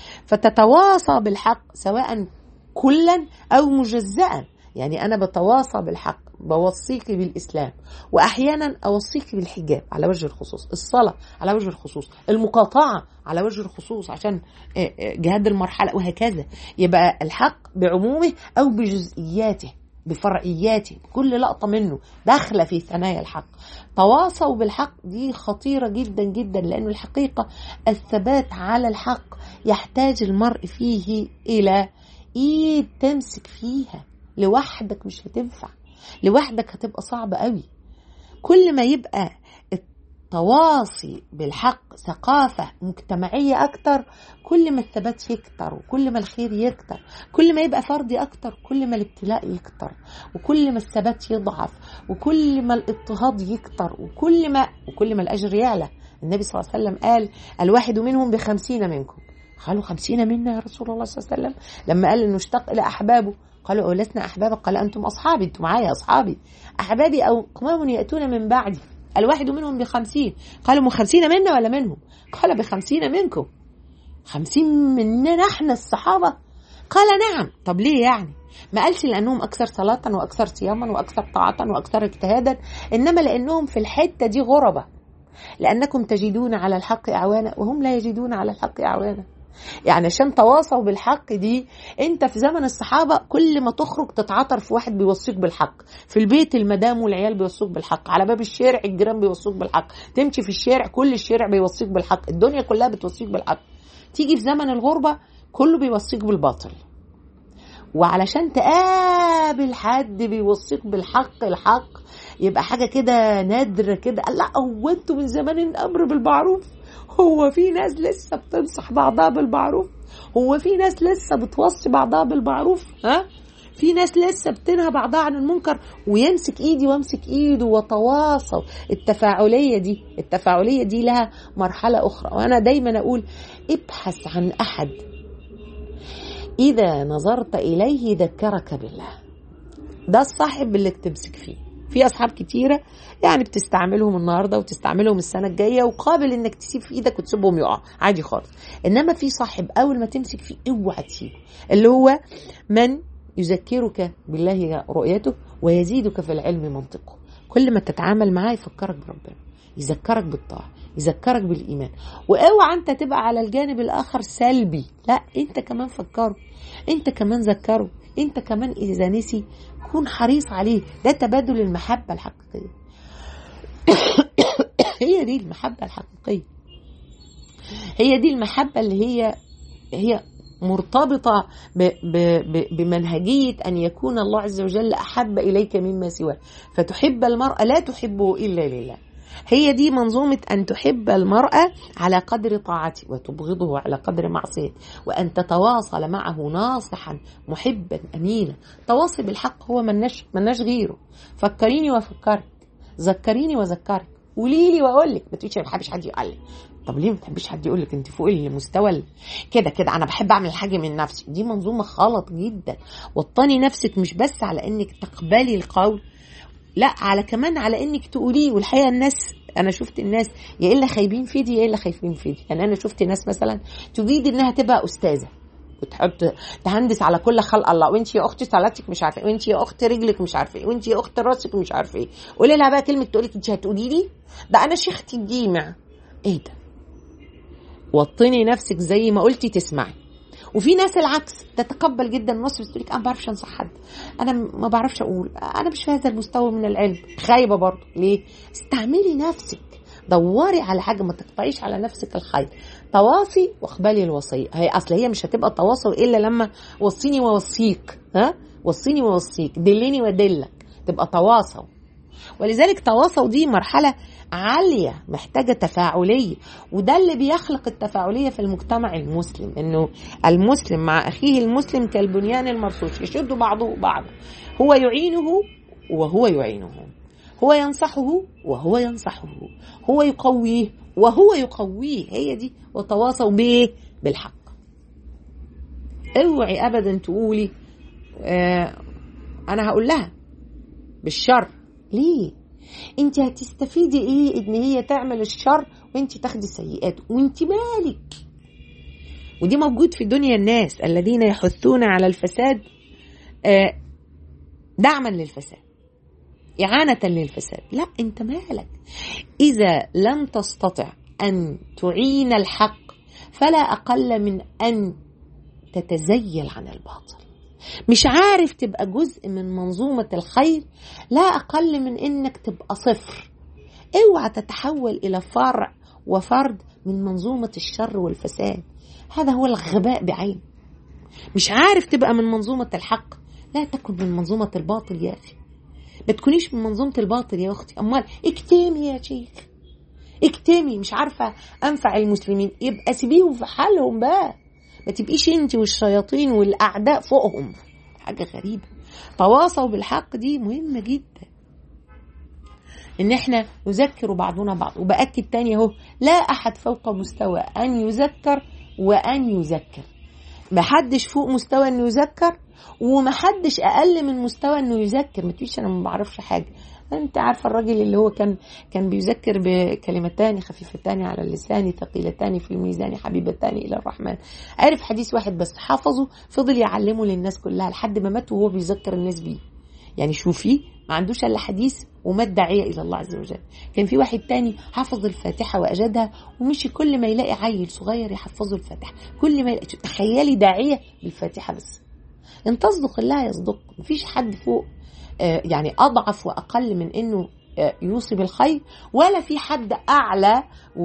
فتتواصى بالحق سواء كلا أو مجزأ يعني أنا بتواصى بالحق بوصيك بالاسلام واحيانا اوصيك بالحجاب على وجه الخصوص الصلاه على وجه الخصوص المقاطعه على وجه الخصوص عشان آه، آه، جهاد المرحله وهكذا يبقى الحق بعمومه او بجزئياته بفرعياته كل لقطة منه داخلة في ثنايا الحق تواصوا بالحق دي خطيرة جدا جدا لأن الحقيقة الثبات على الحق يحتاج المرء فيه إلى إيد تمسك فيها لوحدك مش هتنفع لوحدك هتبقى صعبة قوي كل ما يبقى التواصي بالحق ثقافة مجتمعية أكتر كل ما الثبات يكتر وكل ما الخير يكتر كل ما يبقى فردي أكتر كل ما الابتلاء يكتر وكل ما الثبات يضعف وكل ما الاضطهاد يكتر وكل ما وكل ما الأجر يعلى النبي صلى الله عليه وسلم قال الواحد منهم بخمسين منكم قالوا خمسين منا يا رسول الله صلى الله عليه وسلم لما قال انه اشتاق الى احبابه قالوا أولسنا أحبابك قال أنتم أصحابي أنتم معايا أصحابي أحبابي أو أقوام يأتون من بعدي الواحد منهم بخمسين قالوا من خمسين منا ولا منهم قال بخمسين منكم خمسين مننا احنا الصحابة قال نعم طب ليه يعني ما قالش لأنهم أكثر صلاة وأكثر صياما وأكثر طاعة وأكثر اجتهادا إنما لأنهم في الحتة دي غربة لأنكم تجدون على الحق أعوانا وهم لا يجدون على الحق أعوانا يعني عشان تواصوا بالحق دي انت في زمن الصحابه كل ما تخرج تتعاطر في واحد بيوصيك بالحق في البيت المدام والعيال بيوصوك بالحق على باب الشارع الجيران بيوصوك بالحق تمشي في الشارع كل الشارع بيوصيك بالحق الدنيا كلها بتوصيك بالحق تيجي في زمن الغربه كله بيوصيك بالباطل وعلشان تقابل حد بيوصيك بالحق الحق يبقى حاجه كده نادره كده لا هو انتوا من زمان الامر بالمعروف هو في ناس لسه بتنصح بعضها بالمعروف هو في ناس لسه بتوصي بعضها بالمعروف ها في ناس لسه بتنهى بعضها عن المنكر ويمسك ايدي وامسك ايده وتواصل التفاعليه دي التفاعليه دي لها مرحله اخرى وانا دايما اقول ابحث عن احد اذا نظرت اليه ذكرك بالله ده الصاحب اللي تمسك فيه في اصحاب كتيره يعني بتستعملهم النهارده وتستعملهم السنه الجايه وقابل انك تسيب في ايدك وتسيبهم يقع عادي خالص انما في صاحب اول ما تمسك فيه اوعى تسيبه اللي هو من يذكرك بالله رؤيته ويزيدك في العلم منطقه كل ما تتعامل معاه يفكرك بربنا يذكرك بالطاعه يذكرك بالايمان واوعى انت تبقى على الجانب الاخر سلبي لا انت كمان فكره انت كمان ذكره انت كمان اذا نسي كون حريص عليه ده تبادل المحبه الحقيقيه هي دي المحبه الحقيقيه هي دي المحبه اللي هي هي مرتبطة ب ب ب بمنهجية أن يكون الله عز وجل أحب إليك مما سواه فتحب المرأة لا تحبه إلا لله هي دي منظومة أن تحب المرأة على قدر طاعته وتبغضه على قدر معصيته وأن تتواصل معه ناصحا محبا أمينا تواصل بالحق هو مناش, مناش غيره فكريني وفكرك ذكريني وذكرك قولي لي واقول لك ما تقوليش ما بحبش حد يقول لي طب ليه ما بتحبيش حد يقول لك انت فوق المستوى كده كده انا بحب اعمل حاجه من نفسي دي منظومه غلط جدا وطني نفسك مش بس على انك تقبلي القول لا على كمان على انك تقوليه والحقيقه الناس انا شفت الناس يا الا خايبين في دي يا الا خايفين في دي يعني انا شفت ناس مثلا تريد انها تبقى استاذه وتحب تهندس على كل خلق الله وانت يا اختي صلاتك مش عارفه وانت يا اخت رجلك مش عارفه ايه وانت يا اخت راسك مش عارفه ايه قولي لها بقى كلمه تقول لك انت هتقولي لي ده انا شيختي الجيمع ايه ده وطني نفسك زي ما قلتي تسمعي وفي ناس العكس تتقبل جدا النص بس تقول انا ما بعرفش انصح حد انا ما بعرفش اقول انا مش في هذا المستوى من العلم خايبه برضه ليه استعملي نفسك دوري على حاجه ما تقطعيش على نفسك الخير تواصي واقبلي الوصيه هي اصل هي مش هتبقى تواصل الا لما وصيني ووصيك ها وصيني ووصيك دلني ودلك تبقى تواصل ولذلك تواصل دي مرحله عالية محتاجة تفاعلية وده اللي بيخلق التفاعلية في المجتمع المسلم انه المسلم مع اخيه المسلم كالبنيان المرصوص يشد بعضه بعضا هو يعينه وهو يعينه هو ينصحه وهو ينصحه هو يقويه وهو يقويه هي دي وتواصوا بايه بالحق اوعي ابدا تقولي آه انا هقول لها بالشر ليه انت هتستفيدي ايه ان هي تعمل الشر وانت تاخدي السيئات وانت مالك ودي موجود في دنيا الناس الذين يحثون على الفساد دعما للفساد إعانة للفساد لا أنت مالك إذا لم تستطع أن تعين الحق فلا أقل من أن تتزيل عن الباطل مش عارف تبقى جزء من منظومة الخير لا أقل من إنك تبقى صفر اوعى تتحول إلى فرع وفرد من منظومة الشر والفساد هذا هو الغباء بعين مش عارف تبقى من منظومة الحق لا تكن من منظومة الباطل يا أخي ما تكونيش من منظومة الباطل يا أختي أمال اكتمي يا شيخ اكتمي مش عارفة أنفع المسلمين يبقى سيبيهم في حالهم بقى ما تبقيش انت والشياطين والأعداء فوقهم حاجة غريبة تواصوا بالحق دي مهمة جدا ان احنا نذكر بعضنا بعض وبأكد تاني اهو لا احد فوق مستوى ان يذكر وان يذكر محدش فوق مستوى انه يذكر ومحدش اقل من مستوى انه يذكر ما تقوليش انا ما بعرفش حاجه انت عارفه الراجل اللي هو كان كان بيذكر بكلمتان خفيفتان على اللسان ثقيلتان في الميزان حبيبتان الى الرحمن عرف حديث واحد بس حافظه فضل يعلمه للناس كلها لحد ما مات وهو بيذكر الناس بيه يعني شوفي ما عندوش الا حديث ومات داعيه الى الله عز وجل كان في واحد تاني حفظ الفاتحه واجدها ومشي كل ما يلاقي عيل صغير يحفظه الفاتحه كل ما يلاقي تخيلي داعيه بالفاتحه بس ان تصدق الله يصدق مفيش حد فوق يعني اضعف واقل من انه يوصي بالخير ولا في حد اعلى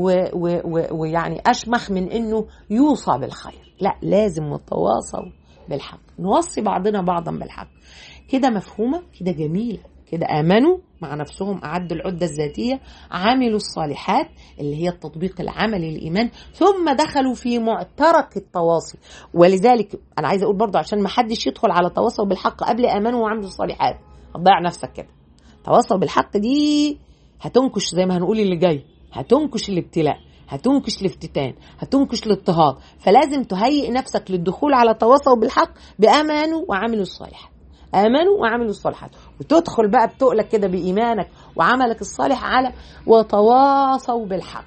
ويعني اشمخ من انه يوصى بالخير لا لازم نتواصل بالحق نوصي بعضنا بعضا بالحق كده مفهومه كده جميله كده امنوا مع نفسهم اعدوا العده الذاتيه عملوا الصالحات اللي هي التطبيق العملي للايمان ثم دخلوا في معترك التواصي ولذلك انا عايزه اقول برضو عشان ما حدش يدخل على تواصل بالحق قبل امنوا وعملوا الصالحات هتضيع نفسك كده تواصل بالحق دي هتنكش زي ما هنقول اللي جاي هتنكش الابتلاء هتنكش الافتتان هتنكش الاضطهاد فلازم تهيئ نفسك للدخول على تواصل بالحق بامانوا وعملوا الصالحات امنوا وعملوا الصالحات وتدخل بقى بتقلك كده بايمانك وعملك الصالح على وتواصوا بالحق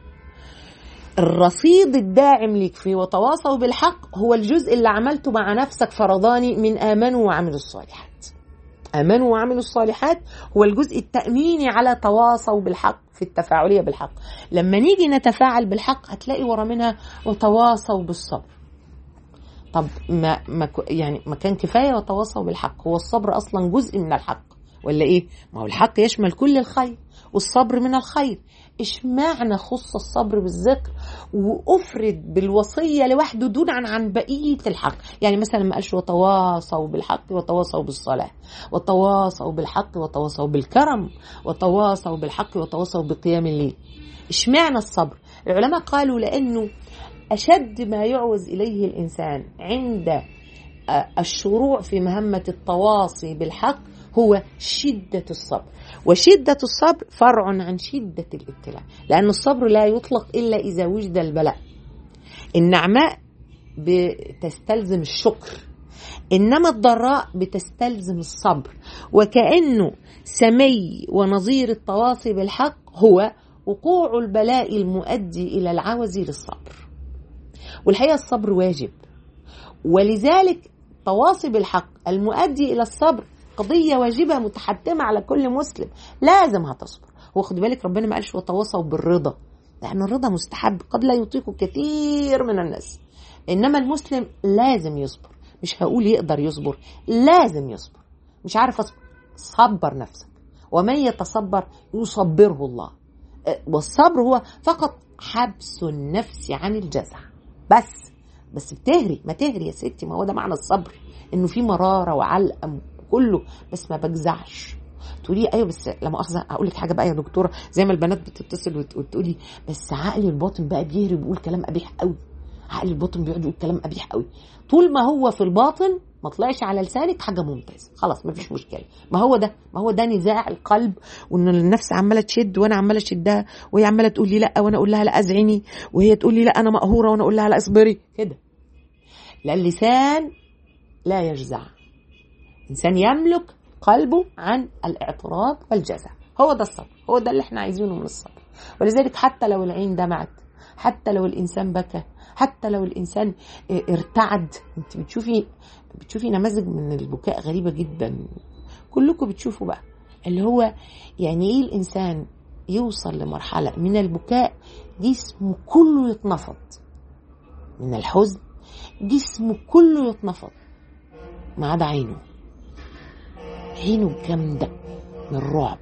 الرصيد الداعم ليك في وتواصوا بالحق هو الجزء اللي عملته مع نفسك فرضاني من امنوا وعملوا الصالحات امنوا وعملوا الصالحات هو الجزء التاميني على تواصوا بالحق في التفاعليه بالحق لما نيجي نتفاعل بالحق هتلاقي ورا منها وتواصوا بالصبر طب ما, ما يعني ما كان كفايه وتواصوا بالحق هو الصبر اصلا جزء من الحق ولا ايه ما هو الحق يشمل كل الخير والصبر من الخير اشمعنى خص الصبر بالذكر وافرد بالوصيه لوحده دون عن عن بقيه الحق يعني مثلا ما قالش وتواصوا بالحق وتواصوا بالصلاه وتواصوا بالحق وتواصوا بالكرم وتواصوا بالحق وتواصوا بقيام الليل اشمعنى الصبر العلماء قالوا لانه أشد ما يعوز إليه الإنسان عند الشروع في مهمة التواصي بالحق هو شدة الصبر وشدة الصبر فرع عن شدة الابتلاء لأن الصبر لا يطلق إلا إذا وجد البلاء النعماء بتستلزم الشكر إنما الضراء بتستلزم الصبر وكأنه سمي ونظير التواصي بالحق هو وقوع البلاء المؤدي إلى العوز للصبر والحقيقة الصبر واجب ولذلك تواصي بالحق المؤدي إلى الصبر قضية واجبة متحتمة على كل مسلم لازم هتصبر هو خد بالك ربنا ما قالش وتواصوا بالرضا لأن الرضا مستحب قد لا يطيقه كثير من الناس إنما المسلم لازم يصبر مش هقول يقدر يصبر لازم يصبر مش عارف أصبر صبر نفسك ومن يتصبر يصبره الله والصبر هو فقط حبس النفس عن الجزع بس بس بتهري ما تهري يا ستي ما هو ده معنى الصبر انه في مراره وعلقه كله بس ما بجزعش تقولي ايوه بس لا مؤاخذه اقول لك حاجه بقى يا دكتوره زي ما البنات بتتصل وتقولي بس عقلي الباطن بقى بيهري وبيقول كلام قبيح قوي عقلي الباطن بيقعد يقول كلام قبيح قوي طول ما هو في الباطن ما طلعش على لسانك حاجه ممتازه خلاص ما فيش مشكله ما هو ده ما هو ده نزاع القلب وان النفس عماله تشد وانا عماله اشدها وهي عماله تقول لي لا وانا اقول لها لا ازعيني وهي تقول لي لا انا مقهوره وانا اقول لها لا اصبري كده لا اللسان لا يجزع انسان يملك قلبه عن الاعتراض والجزع هو ده الصبر هو ده اللي احنا عايزينه من الصبر ولذلك حتى لو العين دمعت حتى لو الانسان بكى حتى لو الانسان ارتعد انت بتشوفي بتشوفي نماذج من البكاء غريبه جدا كلكم بتشوفوا بقى اللي هو يعني ايه الانسان يوصل لمرحله من البكاء جسمه كله يتنفض من الحزن جسمه كله يتنفض ما عدا عينه عينه جامده من الرعب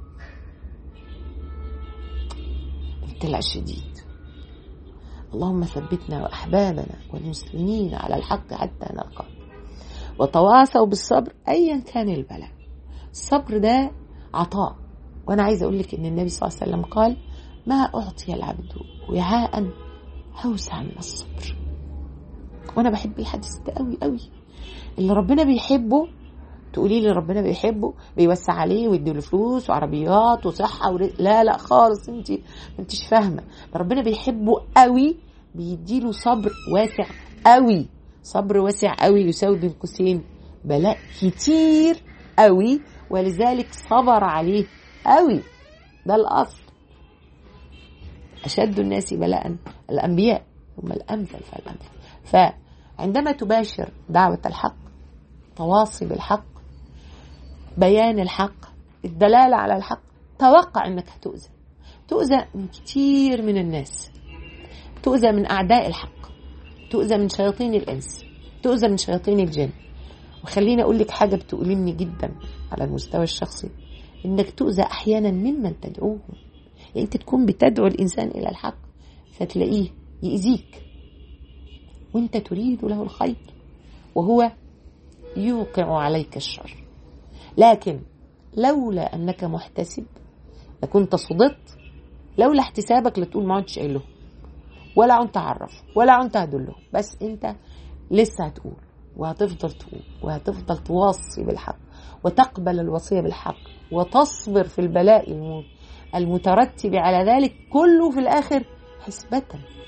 ابتلاء شديد اللهم ثبتنا واحبابنا والمسلمين على الحق حتى نلقاك وتواصوا بالصبر ايا كان البلاء الصبر ده عطاء وانا عايزه اقول لك ان النبي صلى الله عليه وسلم قال ما اعطي العبد وعاء اوسع من الصبر وانا بحب الحديث ده قوي قوي اللي ربنا بيحبه تقولي لي ربنا بيحبه بيوسع عليه ويدي له فلوس وعربيات وصحه ورزق لا لا خالص انت ما انتش فاهمه ربنا بيحبه قوي بيديله صبر واسع قوي صبر واسع قوي يساوي بين قوسين بلاء كتير قوي ولذلك صبر عليه قوي ده الاصل اشد الناس بلاء الانبياء هم الامثل فالامثل فعندما تباشر دعوه الحق تواصي بالحق بيان الحق الدلاله على الحق توقع انك هتؤذى تؤذى من كتير من الناس تؤذى من اعداء الحق تؤذى من شياطين الانس تؤذى من شياطين الجن وخليني اقول لك حاجه بتؤلمني جدا على المستوى الشخصي انك تؤذى احيانا ممن تدعوهم يعني انت تكون بتدعو الانسان الى الحق فتلاقيه يأذيك وانت تريد له الخير وهو يوقع عليك الشر لكن لولا انك محتسب لكنت صدقت لولا احتسابك لتقول ما عدتش قايل له ولا عنت اعرف ولا عنت هدله بس انت لسه هتقول وهتفضل تقول وهتفضل توصي بالحق وتقبل الوصية بالحق وتصبر في البلاء المترتب على ذلك كله في الآخر حسبة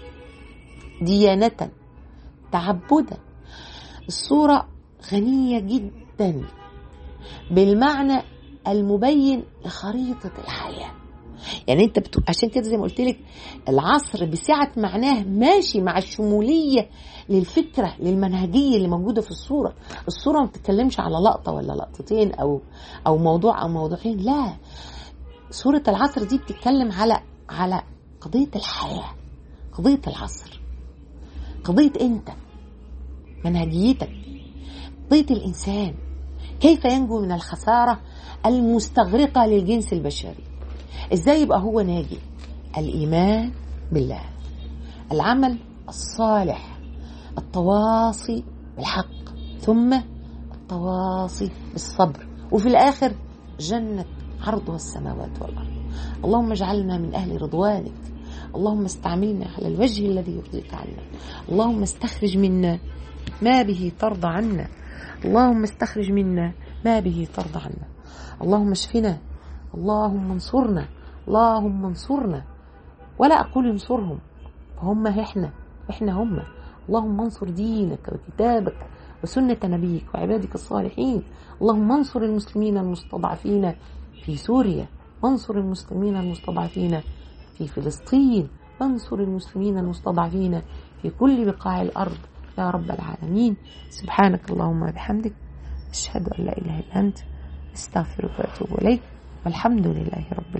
ديانة تعبدا الصورة غنية جدا بالمعنى المبين لخريطة الحياة يعني انت بتو... عشان كده زي ما قلت لك العصر بسعة معناه ماشي مع الشمولية للفكرة للمنهجية اللي موجودة في الصورة الصورة ما بتتكلمش على لقطة ولا لقطتين أو أو موضوع أو موضوعين لا سورة العصر دي بتتكلم على على قضية الحياة قضية العصر قضية أنت منهجيتك قضية الإنسان كيف ينجو من الخسارة المستغرقة للجنس البشري ازاي يبقى هو ناجي الايمان بالله العمل الصالح التواصي بالحق ثم التواصي بالصبر وفي الاخر جنه عرضها السماوات والارض اللهم اجعلنا من اهل رضوانك اللهم استعملنا على الوجه الذي يرضيك عنا اللهم استخرج منا ما به ترضى عنا اللهم استخرج منا ما به ترضى عنا اللهم اشفنا اللهم انصرنا اللهم انصرنا ولا أقول انصرهم فهم احنا احنا هم اللهم انصر دينك وكتابك وسنة نبيك وعبادك الصالحين اللهم انصر المسلمين المستضعفين في سوريا وانصر المسلمين المستضعفين في فلسطين وانصر المسلمين المستضعفين في كل بقاع الأرض يا رب العالمين سبحانك اللهم وبحمدك أشهد أن لا إله إلا أنت استغفرك وأتوب إليك والحمد لله رب العالمين